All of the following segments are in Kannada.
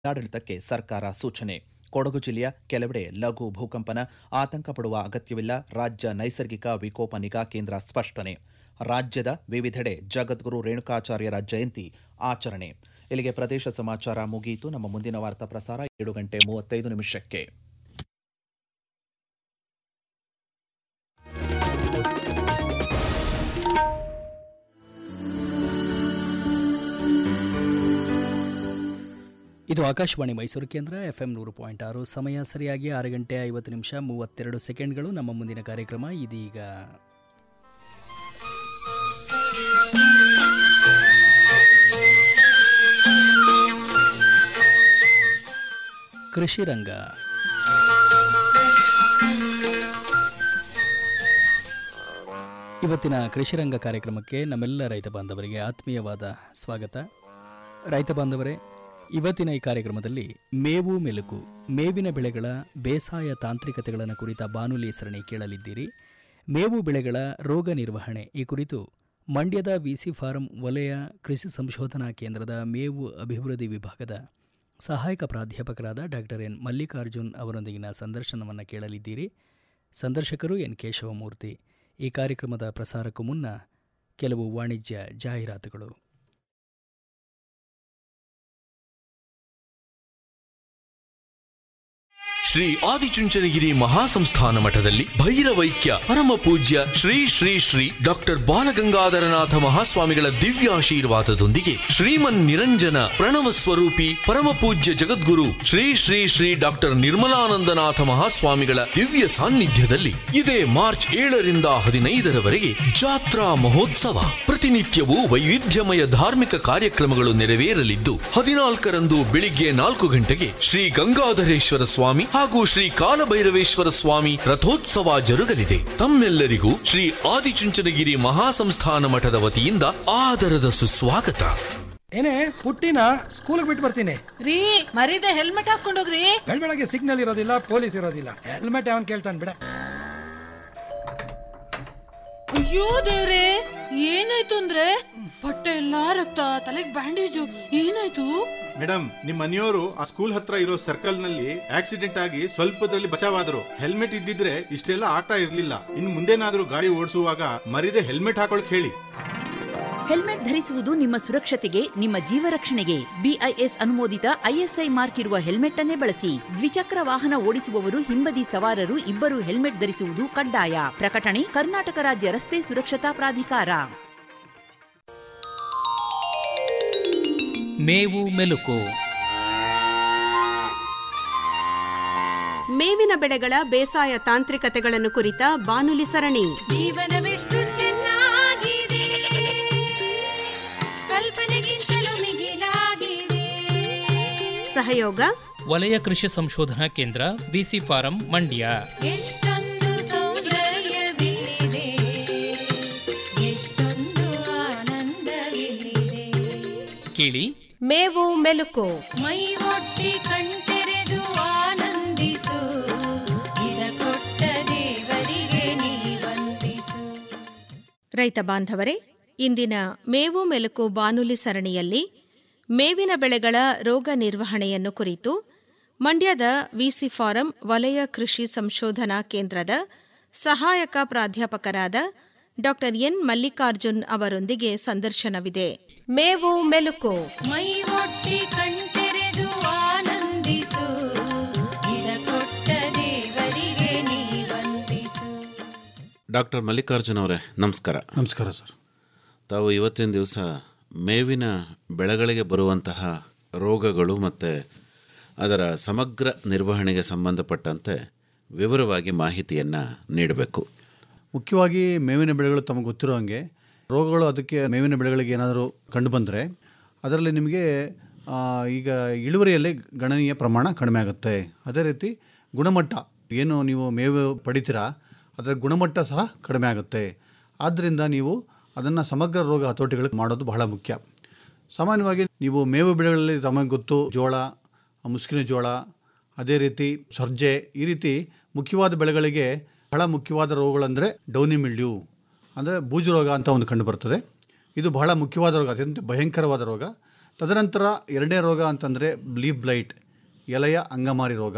ಜಿಲ್ಲಾಡಳಿತಕ್ಕೆ ಸರ್ಕಾರ ಸೂಚನೆ ಕೊಡಗು ಜಿಲ್ಲೆಯ ಕೆಲವೆಡೆ ಲಘು ಭೂಕಂಪನ ಆತಂಕ ಪಡುವ ಅಗತ್ಯವಿಲ್ಲ ರಾಜ್ಯ ನೈಸರ್ಗಿಕ ವಿಕೋಪ ನಿಗಾ ಕೇಂದ್ರ ಸ್ಪಷ್ಟನೆ ರಾಜ್ಯದ ವಿವಿಧೆಡೆ ಜಗದ್ಗುರು ರೇಣುಕಾಚಾರ್ಯರ ಜಯಂತಿ ಆಚರಣೆ ಇಲ್ಲಿಗೆ ಪ್ರದೇಶ ಸಮಾಚಾರ ಮುಗಿಯಿತು ನಮ್ಮ ಮುಂದಿನ ವಾರ್ತಾ ಪ್ರಸಾರ ಏಳು ಗಂಟೆ ಮೂವತ್ತೈದು ನಿಮಿಷಕ್ಕೆ ಇದು ಆಕಾಶವಾಣಿ ಮೈಸೂರು ಕೇಂದ್ರ ಎಫ್ ಎಂ ನೂರು ಪಾಯಿಂಟ್ ಆರು ಸಮಯ ಸರಿಯಾಗಿ ಆರು ಗಂಟೆ ಐವತ್ತು ನಿಮಿಷ ಮೂವತ್ತೆರಡು ಸೆಕೆಂಡ್ಗಳು ನಮ್ಮ ಮುಂದಿನ ಕಾರ್ಯಕ್ರಮ ಇದೀಗ ಕೃಷಿ ರಂಗ ಇವತ್ತಿನ ಕೃಷಿ ರಂಗ ಕಾರ್ಯಕ್ರಮಕ್ಕೆ ನಮ್ಮೆಲ್ಲ ರೈತ ಬಾಂಧವರಿಗೆ ಆತ್ಮೀಯವಾದ ಸ್ವಾಗತ ರೈತ ಬಾಂಧವರೇ ಇವತ್ತಿನ ಈ ಕಾರ್ಯಕ್ರಮದಲ್ಲಿ ಮೇವು ಮೆಲುಕು ಮೇವಿನ ಬೆಳೆಗಳ ಬೇಸಾಯ ತಾಂತ್ರಿಕತೆಗಳನ್ನು ಕುರಿತ ಬಾನುಲಿ ಸರಣಿ ಕೇಳಲಿದ್ದೀರಿ ಮೇವು ಬೆಳೆಗಳ ರೋಗ ನಿರ್ವಹಣೆ ಈ ಕುರಿತು ಮಂಡ್ಯದ ವಿಸಿ ಫಾರಂ ವಲಯ ಕೃಷಿ ಸಂಶೋಧನಾ ಕೇಂದ್ರದ ಮೇವು ಅಭಿವೃದ್ಧಿ ವಿಭಾಗದ ಸಹಾಯಕ ಪ್ರಾಧ್ಯಾಪಕರಾದ ಡಾಕ್ಟರ್ ಎನ್ ಮಲ್ಲಿಕಾರ್ಜುನ್ ಅವರೊಂದಿಗಿನ ಸಂದರ್ಶನವನ್ನು ಕೇಳಲಿದ್ದೀರಿ ಸಂದರ್ಶಕರು ಎನ್ ಕೇಶವಮೂರ್ತಿ ಈ ಕಾರ್ಯಕ್ರಮದ ಪ್ರಸಾರಕ್ಕೂ ಮುನ್ನ ಕೆಲವು ವಾಣಿಜ್ಯ ಜಾಹೀರಾತುಗಳು ಶ್ರೀ ಆದಿಚುಂಚನಗಿರಿ ಮಹಾಸಂಸ್ಥಾನ ಮಠದಲ್ಲಿ ಭೈರವೈಕ್ಯ ಪರಮ ಪೂಜ್ಯ ಶ್ರೀ ಶ್ರೀ ಶ್ರೀ ಡಾಕ್ಟರ್ ಬಾಲಗಂಗಾಧರನಾಥ ಮಹಾಸ್ವಾಮಿಗಳ ದಿವ್ಯಾಶೀರ್ವಾದದೊಂದಿಗೆ ಶ್ರೀಮನ್ ನಿರಂಜನ ಪ್ರಣವ ಸ್ವರೂಪಿ ಪರಮ ಪೂಜ್ಯ ಜಗದ್ಗುರು ಶ್ರೀ ಶ್ರೀ ಶ್ರೀ ಡಾಕ್ಟರ್ ನಿರ್ಮಲಾನಂದನಾಥ ಮಹಾಸ್ವಾಮಿಗಳ ದಿವ್ಯ ಸಾನ್ನಿಧ್ಯದಲ್ಲಿ ಇದೇ ಮಾರ್ಚ್ ಏಳರಿಂದ ಹದಿನೈದರವರೆಗೆ ಜಾತ್ರಾ ಮಹೋತ್ಸವ ಪ್ರತಿನಿತ್ಯವೂ ವೈವಿಧ್ಯಮಯ ಧಾರ್ಮಿಕ ಕಾರ್ಯಕ್ರಮಗಳು ನೆರವೇರಲಿದ್ದು ಹದಿನಾಲ್ಕರಂದು ಬೆಳಿಗ್ಗೆ ನಾಲ್ಕು ಗಂಟೆಗೆ ಶ್ರೀ ಗಂಗಾಧರೇಶ್ವರ ಸ್ವಾಮಿ ಹಾಗೂ ಶ್ರೀ ಕಾಲಭೈರವೇಶ್ವರ ಸ್ವಾಮಿ ರಥೋತ್ಸವ ಜರುಗಲಿದೆ ತಮ್ಮೆಲ್ಲರಿಗೂ ಶ್ರೀ ಆದಿಚುಂಚನಗಿರಿ ಮಹಾಸಂಸ್ಥಾನ ಮಠದ ವತಿಯಿಂದ ಆದರದ ಸುಸ್ವಾಗತ ಏನೇ ಪುಟ್ಟಿನ ಸ್ಕೂಲ್ಗೆ ಬಿಟ್ಟು ಬರ್ತೀನಿ ರೀ ಮರೀದೆ ಹೆಲ್ಮೆಟ್ ಹಾಕೊಂಡೋಗ್ರಿ ಬೆಳಗ್ಗೆ ಸಿಗ್ನಲ್ ಇರೋದಿಲ್ಲ ಪೊಲೀಸ್ ಇರೋದಿಲ್ಲ ಹೆಲ್ಮೆಟ್ ಅವನ್ ಕೇಳ್ತಾನೆ ಬಿಡ ಅಯ್ಯೋ ದೇವ್ರೆ ಏನಾಯ್ತು ಅಂದ್ರೆ ಬಟ್ಟೆ ಎಲ್ಲಾ ರಕ್ತ ತಲೆಗ್ ಬ್ಯಾಂಡೇಜು ಏನಾಯ್ತು ಮೇಡಮ್ ನಿಮ್ ಮನೆಯವರು ಆ ಸ್ಕೂಲ್ ಹತ್ರ ಇರೋ ಸರ್ಕಲ್ ನಲ್ಲಿ ಆಕ್ಸಿಡೆಂಟ್ ಆಗಿ ಸ್ವಲ್ಪದಲ್ಲಿ ಬಚಾವಾದ್ರು ಹೆಲ್ಮೆಟ್ ಇದ್ದಿದ್ರೆ ಇಷ್ಟೆಲ್ಲ ಆಗ್ತಾ ಇರ್ಲಿಲ್ಲ ಇನ್ ಮುಂದೇನಾದ್ರೂ ಗಾಡಿ ಓಡಿಸುವಾಗ ಮರಿದೆ ಹೆಲ್ಮೆಟ್ ಹಾಕೊಳಕ್ ಹೇಳಿ ಹೆಲ್ಮೆಟ್ ಧರಿಸುವುದು ನಿಮ್ಮ ಸುರಕ್ಷತೆಗೆ ನಿಮ್ಮ ಜೀವ ರಕ್ಷಣೆಗೆ ಬಿಐಎಸ್ ಅನುಮೋದಿತ ಐಎಸ್ಐ ಮಾರ್ಕ್ ಇರುವ ಹೆಲ್ಮೆಟ್ ಅನ್ನೇ ಬಳಸಿ ದ್ವಿಚಕ್ರ ವಾಹನ ಓಡಿಸುವವರು ಹಿಂಬದಿ ಸವಾರರು ಇಬ್ಬರು ಹೆಲ್ಮೆಟ್ ಧರಿಸುವುದು ಕಡ್ಡಾಯ ಪ್ರಕಟಣೆ ಕರ್ನಾಟಕ ರಾಜ್ಯ ರಸ್ತೆ ಸುರಕ್ಷತಾ ಪ್ರಾಧಿಕಾರ ಮೇವು ಮೆಲುಕು ಮೇವಿನ ಬೆಳೆಗಳ ಬೇಸಾಯ ತಾಂತ್ರಿಕತೆಗಳನ್ನು ಕುರಿತ ಬಾನುಲಿ ಸರಣಿ ಜೀವನವೆಷ್ಟು ಚೆನ್ನಾಗಿದೆ ಕಲ್ಪನೆಗಿಂತಲೂ ಮಿಗಿಲಾಗಿದೆ ಸಹಯೋಗ ವಲಯ ಕೃಷಿ ಸಂಶೋಧನಾ ಕೇಂದ್ರ ಬಿಸಿ ಫಾರಂ ಮಂಡ್ಯ ಎಷ್ಟೊಂದು ಸೌಂದರ್ಯವಿದೆ ಎಷ್ಟೊಂದು ಆನಂದವಿದೆ ಕೇಳಿ ಮೇವು ಮೆಲುಕು ಮೈ ಒಟ್ಟಿ ಕಣ್ತೆರೆದು ಆನಂದಿಸು ಇದ ಕೊಟ್ಟ ದೇವರಿಗೆ ನೀ ವಂದಿಸು ರೈತ ಬಾಂಧವರೇ ಇಂದಿನ ಮೇವು ಮೆಲುಕು ಬಾನುಲಿ ಸರಣಿಯಲ್ಲಿ ಮೇವಿನ ಬೆಳೆಗಳ ರೋಗ ನಿರ್ವಹಣೆಯನ್ನು ಕುರಿತು ಮಂಡ್ಯದ ವಿಸಿ ಫಾರಂ ವಲಯ ಕೃಷಿ ಸಂಶೋಧನಾ ಕೇಂದ್ರದ ಸಹಾಯಕ ಪ್ರಾಧ್ಯಾಪಕರಾದ ಡಾ ಎನ್ ಮಲ್ಲಿಕಾರ್ಜುನ್ ಅವರೊಂದಿಗೆ ಸಂದರ್ಶನವಿದೆ ಮೇವು ಮೆಲುಕು ಮೈ ಒಟ್ಟಿ ಕಣ್ತೆರೆದು ಆನಂದಿಸು ಇದ ಕೊಟ್ಟ ದೇವರಿಗೆ ನೀ ವಂದಿಸು ಡಾಕ್ಟರ್ ಮಲ್ಲಿಕಾರ್ಜುನ್ ಅವರೇ ನಮಸ್ಕಾರ ನಮಸ್ಕಾರ ಸರ್ ತಾವು ಇವತ್ತಿನ ದಿವಸ ಮೇವಿನ ಬೆಳೆಗಳಿಗೆ ಬರುವಂತಹ ರೋಗಗಳು ಮತ್ತು ಅದರ ಸಮಗ್ರ ನಿರ್ವಹಣೆಗೆ ಸಂಬಂಧಪಟ್ಟಂತೆ ವಿವರವಾಗಿ ಮಾಹಿತಿಯನ್ನು ನೀಡಬೇಕು ಮುಖ್ಯವಾಗಿ ಮೇವಿನ ಬೆಳೆಗಳು ತಮಗೆ ಗೊತ್ತಿರೋ ಹಾಗೆ ರೋಗಗಳು ಅದಕ್ಕೆ ಮೇವಿನ ಬೆಳೆಗಳಿಗೆ ಏನಾದರೂ ಕಂಡುಬಂದರೆ ಅದರಲ್ಲಿ ನಿಮಗೆ ಆ, ಈಗ ಇಳುವರಿಯಲ್ಲಿ ಗಣನೀಯ ಪ್ರಮಾಣ ಕಡಿಮೆ ಆಗುತ್ತೆ ಅದೇ ರೀತಿ ಗುಣಮಟ್ಟ ಏನು ನೀವು ಮೇವು ಪಡಿತೀರಾ ಅದರ ಗುಣಮಟ್ಟ ಸಹ ಕಡಿಮೆ ಆಗುತ್ತೆ ಆದ್ದರಿಂದ ನೀವು ಅದನ್ನು ಸಮಗ್ರ ರೋಗ ಹತೋಟಿಗಳಿಗೆ ಮಾಡೋದು ಬಹಳ ಮುಖ್ಯ ಸಾಮಾನ್ಯವಾಗಿ ನೀವು ಮೇವು ಬೆಳೆಗಳಲ್ಲಿ ತಮಗೆ ಗೊತ್ತು ಜೋಳ ಮುಸ್ಕಿನ ಜೋಳ ಅದೇ ರೀತಿ ಸರ್ಜೆ ಈ ರೀತಿ ಮುಖ್ಯವಾದ ಬೆಳೆಗಳಿಗೆ ಬಹಳ ಮುಖ್ಯವಾದ ರೋಗಗಳಂದರೆ ಡೌನಿ ಮಿಲ್ಡ್ಯೂ ಅಂದರೆ ಬೂಜು ರೋಗ ಅಂತ ಒಂದು ಕಂಡು ಬರ್ತದೆ ಇದು ಬಹಳ ಮುಖ್ಯವಾದ ರೋಗ ಅತ್ಯಂತ ಭಯಂಕರವಾದ ರೋಗ ತದನಂತರ ಎರಡನೇ ರೋಗ ಅಂತಂದರೆ ಲೀಫ್ ಬ್ಲೈಟ್ ಎಲೆಯ ಅಂಗಮಾರಿ ರೋಗ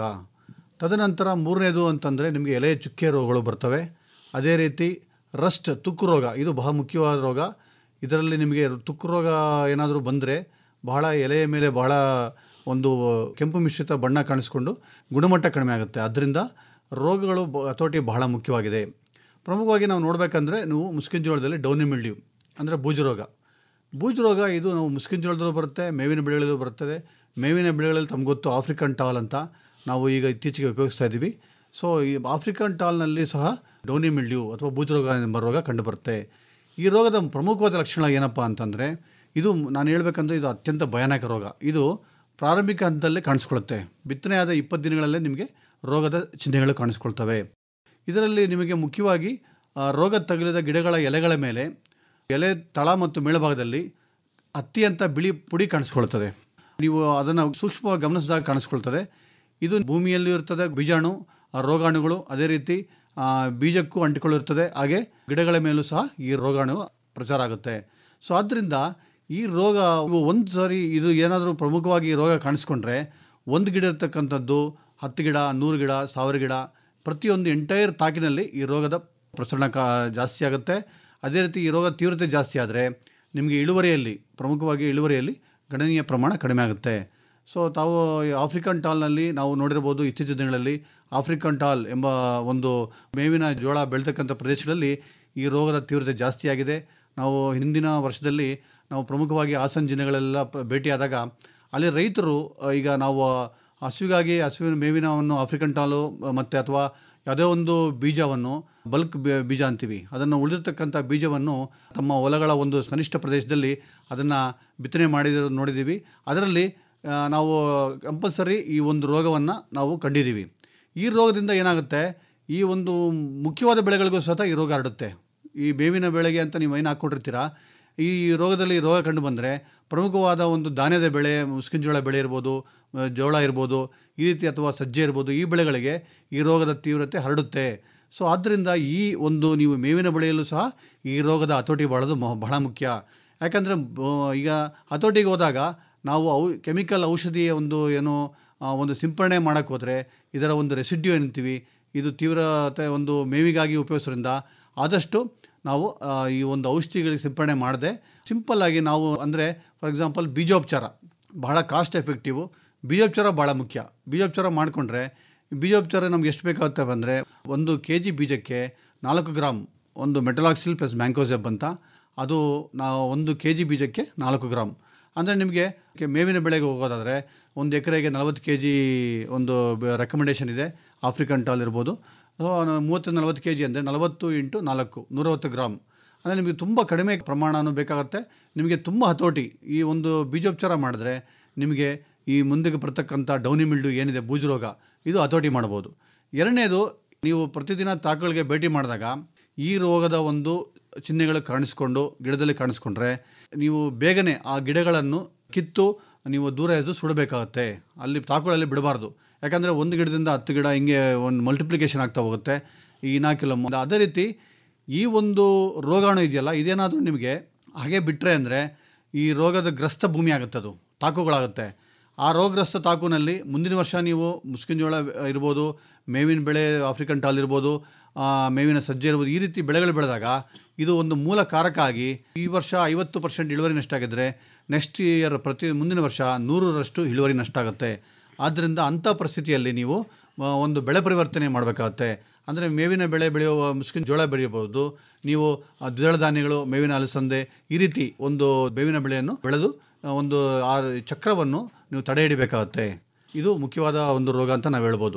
ತದನಂತರ ಮೂರನೇದು ಅಂತಂದರೆ ನಿಮಗೆ ಎಲೆಯ ಚುಕ್ಕೆ ರೋಗಗಳು ಬರ್ತವೆ ಅದೇ ರೀತಿ ರಸ್ಟ್ ತುಕ್ಕು ರೋಗ ಇದು ಬಹಳ ಮುಖ್ಯವಾದ ರೋಗ ಇದರಲ್ಲಿ ನಿಮಗೆ ತುಕ್ಕು ರೋಗ ಏನಾದರೂ ಬಂದರೆ ಬಹಳ ಎಲೆಯ ಮೇಲೆ ಬಹಳ ಒಂದು ಕೆಂಪು ಮಿಶ್ರಿತ ಬಣ್ಣ ಕಾಣಿಸ್ಕೊಂಡು ಗುಣಮಟ್ಟ ಕಡಿಮೆ ಆಗುತ್ತೆ ಅದರಿಂದ ರೋಗಗಳು ಬ- ಹತೋಟಿ ಬಹಳ ಮುಖ್ಯವಾಗಿದೆ ಪ್ರಮುಖವಾಗಿ ನಾವು ನೋಡಬೇಕಂದ್ರೆ ನೀವು ಮುಸ್ಕಿನ ಜೋಳದಲ್ಲಿ ಡೌನಿ ಮಿಲ್ಡ್ಯೂ ಅಂದರೆ ಬೂಜು ರೋಗ ಬೂಜು ರೋಗ ಇದು ನಾವು ಮುಸ್ಕಿನ ಜೋಳದಲ್ಲೂ ಬರುತ್ತೆ ಮೇವಿನ ಬೆಳೆಗಳಲ್ಲೂ ಬರ್ತದೆ ಮೇವಿನ ಬೆಳೆಗಳಲ್ಲಿ ತಮ್ಗೆ ಗೊತ್ತು ಆಫ್ರಿಕನ್ ಟಾಲ್ ಅಂತ ನಾವು ಈಗ ಇತ್ತೀಚೆಗೆ ಉಪಯೋಗಿಸ್ತಾ ಇದ್ದೀವಿ ಸೊ ಈ ಆಫ್ರಿಕನ್ ಟಾಲ್ನಲ್ಲಿ ಸಹ ಡೌನಿ ಮಿಲ್ಡ್ಯೂ ಅಥವಾ ಬೂಜು ರೋಗ ಎಂಬ ರೋಗ ಕಂಡುಬರುತ್ತೆ ಈ ರೋಗದ ಪ್ರಮುಖವಾದ ಲಕ್ಷಣ ಏನಪ್ಪ ಅಂತಂದರೆ ಇದು ನಾನು ಹೇಳ್ಬೇಕಂದ್ರೆ ಇದು ಅತ್ಯಂತ ಭಯಾನಕ ರೋಗ ಇದು ಪ್ರಾರಂಭಿಕ ಹಂತದಲ್ಲೇ ಕಾಣಿಸ್ಕೊಳ್ಳುತ್ತೆ ಬಿತ್ತನೆ ಆದ ಇಪ್ಪತ್ತು ದಿನಗಳಲ್ಲೇ ನಿಮಗೆ ರೋಗದ ಚಿಹ್ನೆಗಳು ಕಾಣಿಸ್ಕೊಳ್ತವೆ ಇದರಲ್ಲಿ ನಿಮಗೆ ಮುಖ್ಯವಾಗಿ ಆ, ರೋಗ ತಗುಲಿದ ಗಿಡಗಳ ಎಲೆಗಳ ಮೇಲೆ ಎಲೆ ತಳ ಮತ್ತು ಮೇಳಭಾಗದಲ್ಲಿ ಹತ್ತಿ ಅಂತ ಬಿಳಿ ಪುಡಿ ಕಾಣಿಸ್ಕೊಳ್ತದೆ ನೀವು ಅದನ್ನು ಸೂಕ್ಷ್ಮವಾಗಿ ಗಮನಿಸಿದಾಗ ಕಾಣಿಸ್ಕೊಳ್ತದೆ ಇದು ಭೂಮಿಯಲ್ಲಿ ಇರ್ತದೆ ಬೀಜಾಣು ಆ ರೋಗಾಣುಗಳು ಅದೇ ರೀತಿ ಆ, ಬೀಜಕ್ಕೂ ಅಂಟಿಕೊಳ್ಳಿರ್ತದೆ ಹಾಗೆ ಗಿಡಗಳ ಮೇಲೂ ಸಹ ಈ ರೋಗಾಣು ಪ್ರಚಾರ ಆಗುತ್ತೆ ಸೊ ಆದ್ದರಿಂದ ಈ ರೋಗ ಒಂದು ಸಾರಿ ಇದು ಏನಾದರೂ ಪ್ರಮುಖವಾಗಿ ಈ ರೋಗ ಕಾಣಿಸ್ಕೊಂಡ್ರೆ ಒಂದು ಗಿಡ ಇರ್ತಕ್ಕಂಥದ್ದು ಹತ್ತು ಗಿಡ ನೂರು ಗಿಡ ಸಾವಿರ ಗಿಡ ಪ್ರತಿಯೊಂದು ಎಂಟೈರ್ ತಾಕಿನಲ್ಲಿ ಈ ರೋಗದ ಪ್ರಸರಣ ಕಾ ಜಾಸ್ತಿ ಆಗುತ್ತೆ ಅದೇ ರೀತಿ ಈ ರೋಗ ತೀವ್ರತೆ ಜಾಸ್ತಿ ಆದರೆ ನಿಮಗೆ ಇಳುವರಿಯಲ್ಲಿ ಪ್ರಮುಖವಾಗಿ ಇಳುವರಿಯಲ್ಲಿ ಗಣನೀಯ ಪ್ರಮಾಣ ಕಡಿಮೆ ಆಗುತ್ತೆ ಸೊ ತಾವು ಈ ಆಫ್ರಿಕನ್ ಟಾಲ್ನಲ್ಲಿ ನಾವು ನೋಡಿರ್ಬೋದು ಇತ್ತೀಚಿನ ದಿನಗಳಲ್ಲಿ ಆಫ್ರಿಕನ್ ಟಾಲ್ ಎಂಬ ಒಂದು ಮೇವಿನ ಜೋಳ ಬೆಳೀತಕ್ಕಂಥ ಪ್ರದೇಶಗಳಲ್ಲಿ ಈ ರೋಗದ ತೀವ್ರತೆ ಜಾಸ್ತಿಯಾಗಿದೆ ನಾವು ಹಿಂದಿನ ವರ್ಷದಲ್ಲಿ ನಾವು ಪ್ರಮುಖವಾಗಿ ಹಾಸನ ಜಿಲ್ಲೆಗಳೆಲ್ಲ ಪ- ಭೇಟಿಯಾದಾಗ ಅಲ್ಲಿ ರೈತರು ಆ, ಈಗ ನಾವು ಹಸುವಿಗಾಗಿ ಹಸುವಿನ ಮೇವಿನವನ್ನು ಆಫ್ರಿಕನ್ ಟಾಲು ಮತ್ತು ಅಥವಾ ಯಾವುದೇ ಒಂದು ಬೀಜವನ್ನು ಬಲ್ಕ್ ಬೀ- ಬೀಜ ಅಂತೀವಿ ಅದನ್ನು ಉಳಿದಿರ್ತಕ್ಕಂಥ ಬೀಜವನ್ನು ತಮ್ಮ ಹೊಲಗಳ ಒಂದು ಕನಿಷ್ಠ ಪ್ರದೇಶದಲ್ಲಿ ಅದನ್ನು ಬಿತ್ತನೆ ಮಾಡಿದ ನೋಡಿದ್ದೀವಿ ಅದರಲ್ಲಿ ಆ, ನಾವು ಕಂಪಲ್ಸರಿ ಈ ಒಂದು ರೋಗವನ್ನು ನಾವು ಕಂಡಿದ್ದೀವಿ ಈ ರೋಗದಿಂದ ಏನಾಗುತ್ತೆ ಈ ಒಂದು ಮುಖ್ಯವಾದ ಬೆಳೆಗಳಿಗೂ ಸಹ ಈ ರೋಗ ಹರಡುತ್ತೆ ಈ ಬೇವಿನ ಬೆಳೆಗೆ ಅಂತ ನೀವು ಏನು ಹಾಕ್ಕೊಂಡಿರ್ತೀರಾ ಈ ರೋಗದಲ್ಲಿ ರೋಗ ಕಂಡು ಬಂದರೆ ಪ್ರಮುಖವಾದ ಒಂದು ಧಾನ್ಯದ ಬೆಳೆ ಮುಸ್ಕಿನ ಜೋಳ ಬೆಳೆ ಇರ್ಬೋದು ಆ, ಜೋಳ ಇರ್ಬೋದು ಈ ರೀತಿ ಅಥವಾ ಸಜ್ಜೆ ಇರ್ಬೋದು ಈ ಬೆಳೆಗಳಿಗೆ ಈ ರೋಗದ ತೀವ್ರತೆ ಹರಡುತ್ತೆ ಸೊ ಆದ್ದರಿಂದ ಈ ಒಂದು ನೀವು ಮೇವಿನ ಬೆಳೆಯಲ್ಲೂ ಸಹ ಈ ರೋಗದ ಹತೋಟಿ ಮಾಡೋದು ಮ- ಬಹಳ ಮುಖ್ಯ ಯಾಕಂದರೆ ಈಗ ಹತೋಟಿಗೆ ಹೋದಾಗ ನಾವು ಔ ಕೆಮಿಕಲ್ ಔಷಧಿಯ ಒಂದು ಏನು ಆ, ಒಂದು ಸಿಂಪರಣೆ ಮಾಡೋಕ್ಕೆ ಹೋದರೆ ಇದರ ಒಂದು ರೆಸಿಡ್ಯೂ ಏನಂತೀವಿ ಇದು ತೀವ್ರತೆ ಒಂದು ಮೇವಿಗಾಗಿ ಉಪಯೋಗಿಸೋದ್ರಿಂದ ಆದಷ್ಟು ನಾವು ಆ, ಈ ಒಂದು ಔಷಧಿಗಳಿಗೆ ಸಿಂಪರಣೆ ಮಾಡದೆ ಸಿಂಪಲ್ಲಾಗಿ ನಾವು ಅಂದರೆ ಫಾರ್ ಎಕ್ಸಾಂಪಲ್ ಬೀಜೋಪಚಾರ ಬಹಳ ಕಾಸ್ಟ್ ಎಫೆಕ್ಟಿವು ಬೀಜೋಪಚಾರ ಭಾಳ ಮುಖ್ಯ ಬೀಜೋಪಚಾರ ಮಾಡಿಕೊಂಡ್ರೆ ಬೀಜೋಪಚಾರ ನಮ್ಗೆ ಎಷ್ಟು ಬೇಕಾಗುತ್ತೆ ಅಂದರೆ ಒಂದು ಕೆ ಜಿ ಬೀಜಕ್ಕೆ ನಾಲ್ಕು ಗ್ರಾಮ್ ಒಂದು ಮೆಟಲಾಕ್ಸಿಲ್ ಪ್ಲಸ್ ಮ್ಯಾಂಕೋಸೆಬ್ ಅಂತ ಅದು ನಾವು ಒಂದು ಕೆ ಜಿ ಬೀಜಕ್ಕೆ ನಾಲ್ಕು ಗ್ರಾಮ್ ಅಂದರೆ ನಿಮಗೆ ಕೆ- ಮೇವಿನ ಬೆಳೆಗೆ ಹೋಗೋದಾದರೆ ಒಂದು ಎಕರೆಗೆ ನಲವತ್ತು ಕೆ ಜಿ ಒಂದು ರೆಕಮೆಂಡೇಷನ್ ಇದೆ ಆಫ್ರಿಕನ್ ಟಾಲ್ ಇರ್ಬೋದು ಸೊ ಮೂವತ್ತು ನಲವತ್ತು ಕೆ ಜಿ ಅಂದರೆ ನಲವತ್ತು ಇಂಟು ನಾಲ್ಕು ನೂರವತ್ತು ಗ್ರಾಮ್ ಅಂದರೆ ನಿಮಗೆ ತುಂಬ ಕಡಿಮೆ ಪ್ರಮಾಣನೂ ಬೇಕಾಗುತ್ತೆ ನಿಮಗೆ ತುಂಬ ಹತೋಟಿ ಈ ಒಂದು ಬೀಜೋಪಚಾರ ಮಾಡಿದ್ರೆ ನಿಮಗೆ ಈ ಮುಂದಕ್ಕೆ ಬರ್ತಕ್ಕಂಥ ಡೌನಿ ಮಿಲ್ಡು ಏನಿದೆ ಬೂಜು ರೋಗ ಇದು ಹತೋಟಿ ಮಾಡ್ಬೋದು ಎರಡನೇದು ನೀವು ಪ್ರತಿದಿನ ತಾಕುಗಳಿಗೆ ಭೇಟಿ ಮಾಡಿದಾಗ ಈ ರೋಗದ ಒಂದು ಚಿಹ್ನೆಗಳು ಕಾಣಿಸ್ಕೊಂಡು ಗಿಡದಲ್ಲಿ ಕಾಣಿಸ್ಕೊಂಡ್ರೆ ನೀವು ಬೇಗನೆ ಆ ಗಿಡಗಳನ್ನು ಕಿತ್ತು ನೀವು ದೂರ ಎದ್ದು ಸುಡಬೇಕಾಗುತ್ತೆ ಅಲ್ಲಿ ತಾಕುಗಳಲ್ಲಿ ಬಿಡಬಾರ್ದು ಯಾಕಂದರೆ ಒಂದು ಗಿಡದಿಂದ ಹತ್ತು ಗಿಡ ಹಿಂಗೆ ಒಂದು ಮಲ್ಟಿಪ್ಲಿಕೇಶನ್ ಆಗ್ತಾ ಹೋಗುತ್ತೆ ಈ ನಾಲ್ಕಿಲ್ಲ ಅದೇ ರೀತಿ ಈ ಒಂದು ರೋಗಾಣು ಇದೆಯಲ್ಲ ಇದೇನಾದರೂ ನಿಮಗೆ ಹಾಗೆ ಬಿಟ್ಟರೆ ಅಂದರೆ ಈ ರೋಗದ ಗ್ರಸ್ತ ಭೂಮಿ ಆಗುತ್ತೆ ಅದು ತಾಕುಗಳಾಗುತ್ತೆ ಆ ರೋಗಗ್ರಸ್ತ ತಾಕುನಲ್ಲಿ ಮುಂದಿನ ವರ್ಷ ನೀವು ಮುಸ್ಕಿನ ಜೋಳ ಇರ್ಬೋದು ಮೇವಿನ ಬೆಳೆ ಆಫ್ರಿಕನ್ ಟಾಲ್ ಇರ್ಬೋದು ಆ, ಮೇವಿನ ಸಜ್ಜೆ ಇರ್ಬೋದು ಈ ರೀತಿ ಬೆಳೆಗಳು ಬೆಳೆದಾಗ ಇದು ಒಂದು ಮೂಲ ಕಾರಕ ಆಗಿ ಈ ವರ್ಷ ಐವತ್ತು ಪರ್ಸೆಂಟ್ ಇಳುವರಿ ನಷ್ಟ ಆಗಿದ್ರೆ ನೆಕ್ಸ್ಟ್ ಇಯರ್ ಪ್ರತಿ ಮುಂದಿನ ವರ್ಷ ನೂರರಷ್ಟು ಇಳುವರಿ ನಷ್ಟ ಆಗುತ್ತೆ ಆದ್ದರಿಂದ ಅಂಥ ಪರಿಸ್ಥಿತಿಯಲ್ಲಿ ನೀವು ಆ, ಒಂದು ಬೆಳೆ ಪರಿವರ್ತನೆ ಮಾಡಬೇಕಾಗತ್ತೆ ಅಂದರೆ ಮೇವಿನ ಬೆಳೆ ಬೆಳೆಯುವ ಮುಸ್ಕಿನ ಜೋಳ ಬೆಳೆಯಬಹುದು ನೀವು ಆ, ದ್ವಿದಳ ಧಾನ್ಯಗಳು ಮೇವಿನ ಅಲಸಂದೆ ಈ ರೀತಿ ಒಂದು ಬೇವಿನ ಬೆಳೆಯನ್ನು ಬೆಳೆದು ಆ, ಒಂದು ಆ ಚಕ್ರವನ್ನು ನೀವು ತಡೆ ಹಿಡಿಬೇಕಾಗತ್ತೆ ಇದು ಮುಖ್ಯವಾದ ಒಂದು ರೋಗ ಅಂತ ನಾವು ಹೇಳ್ಬೋದು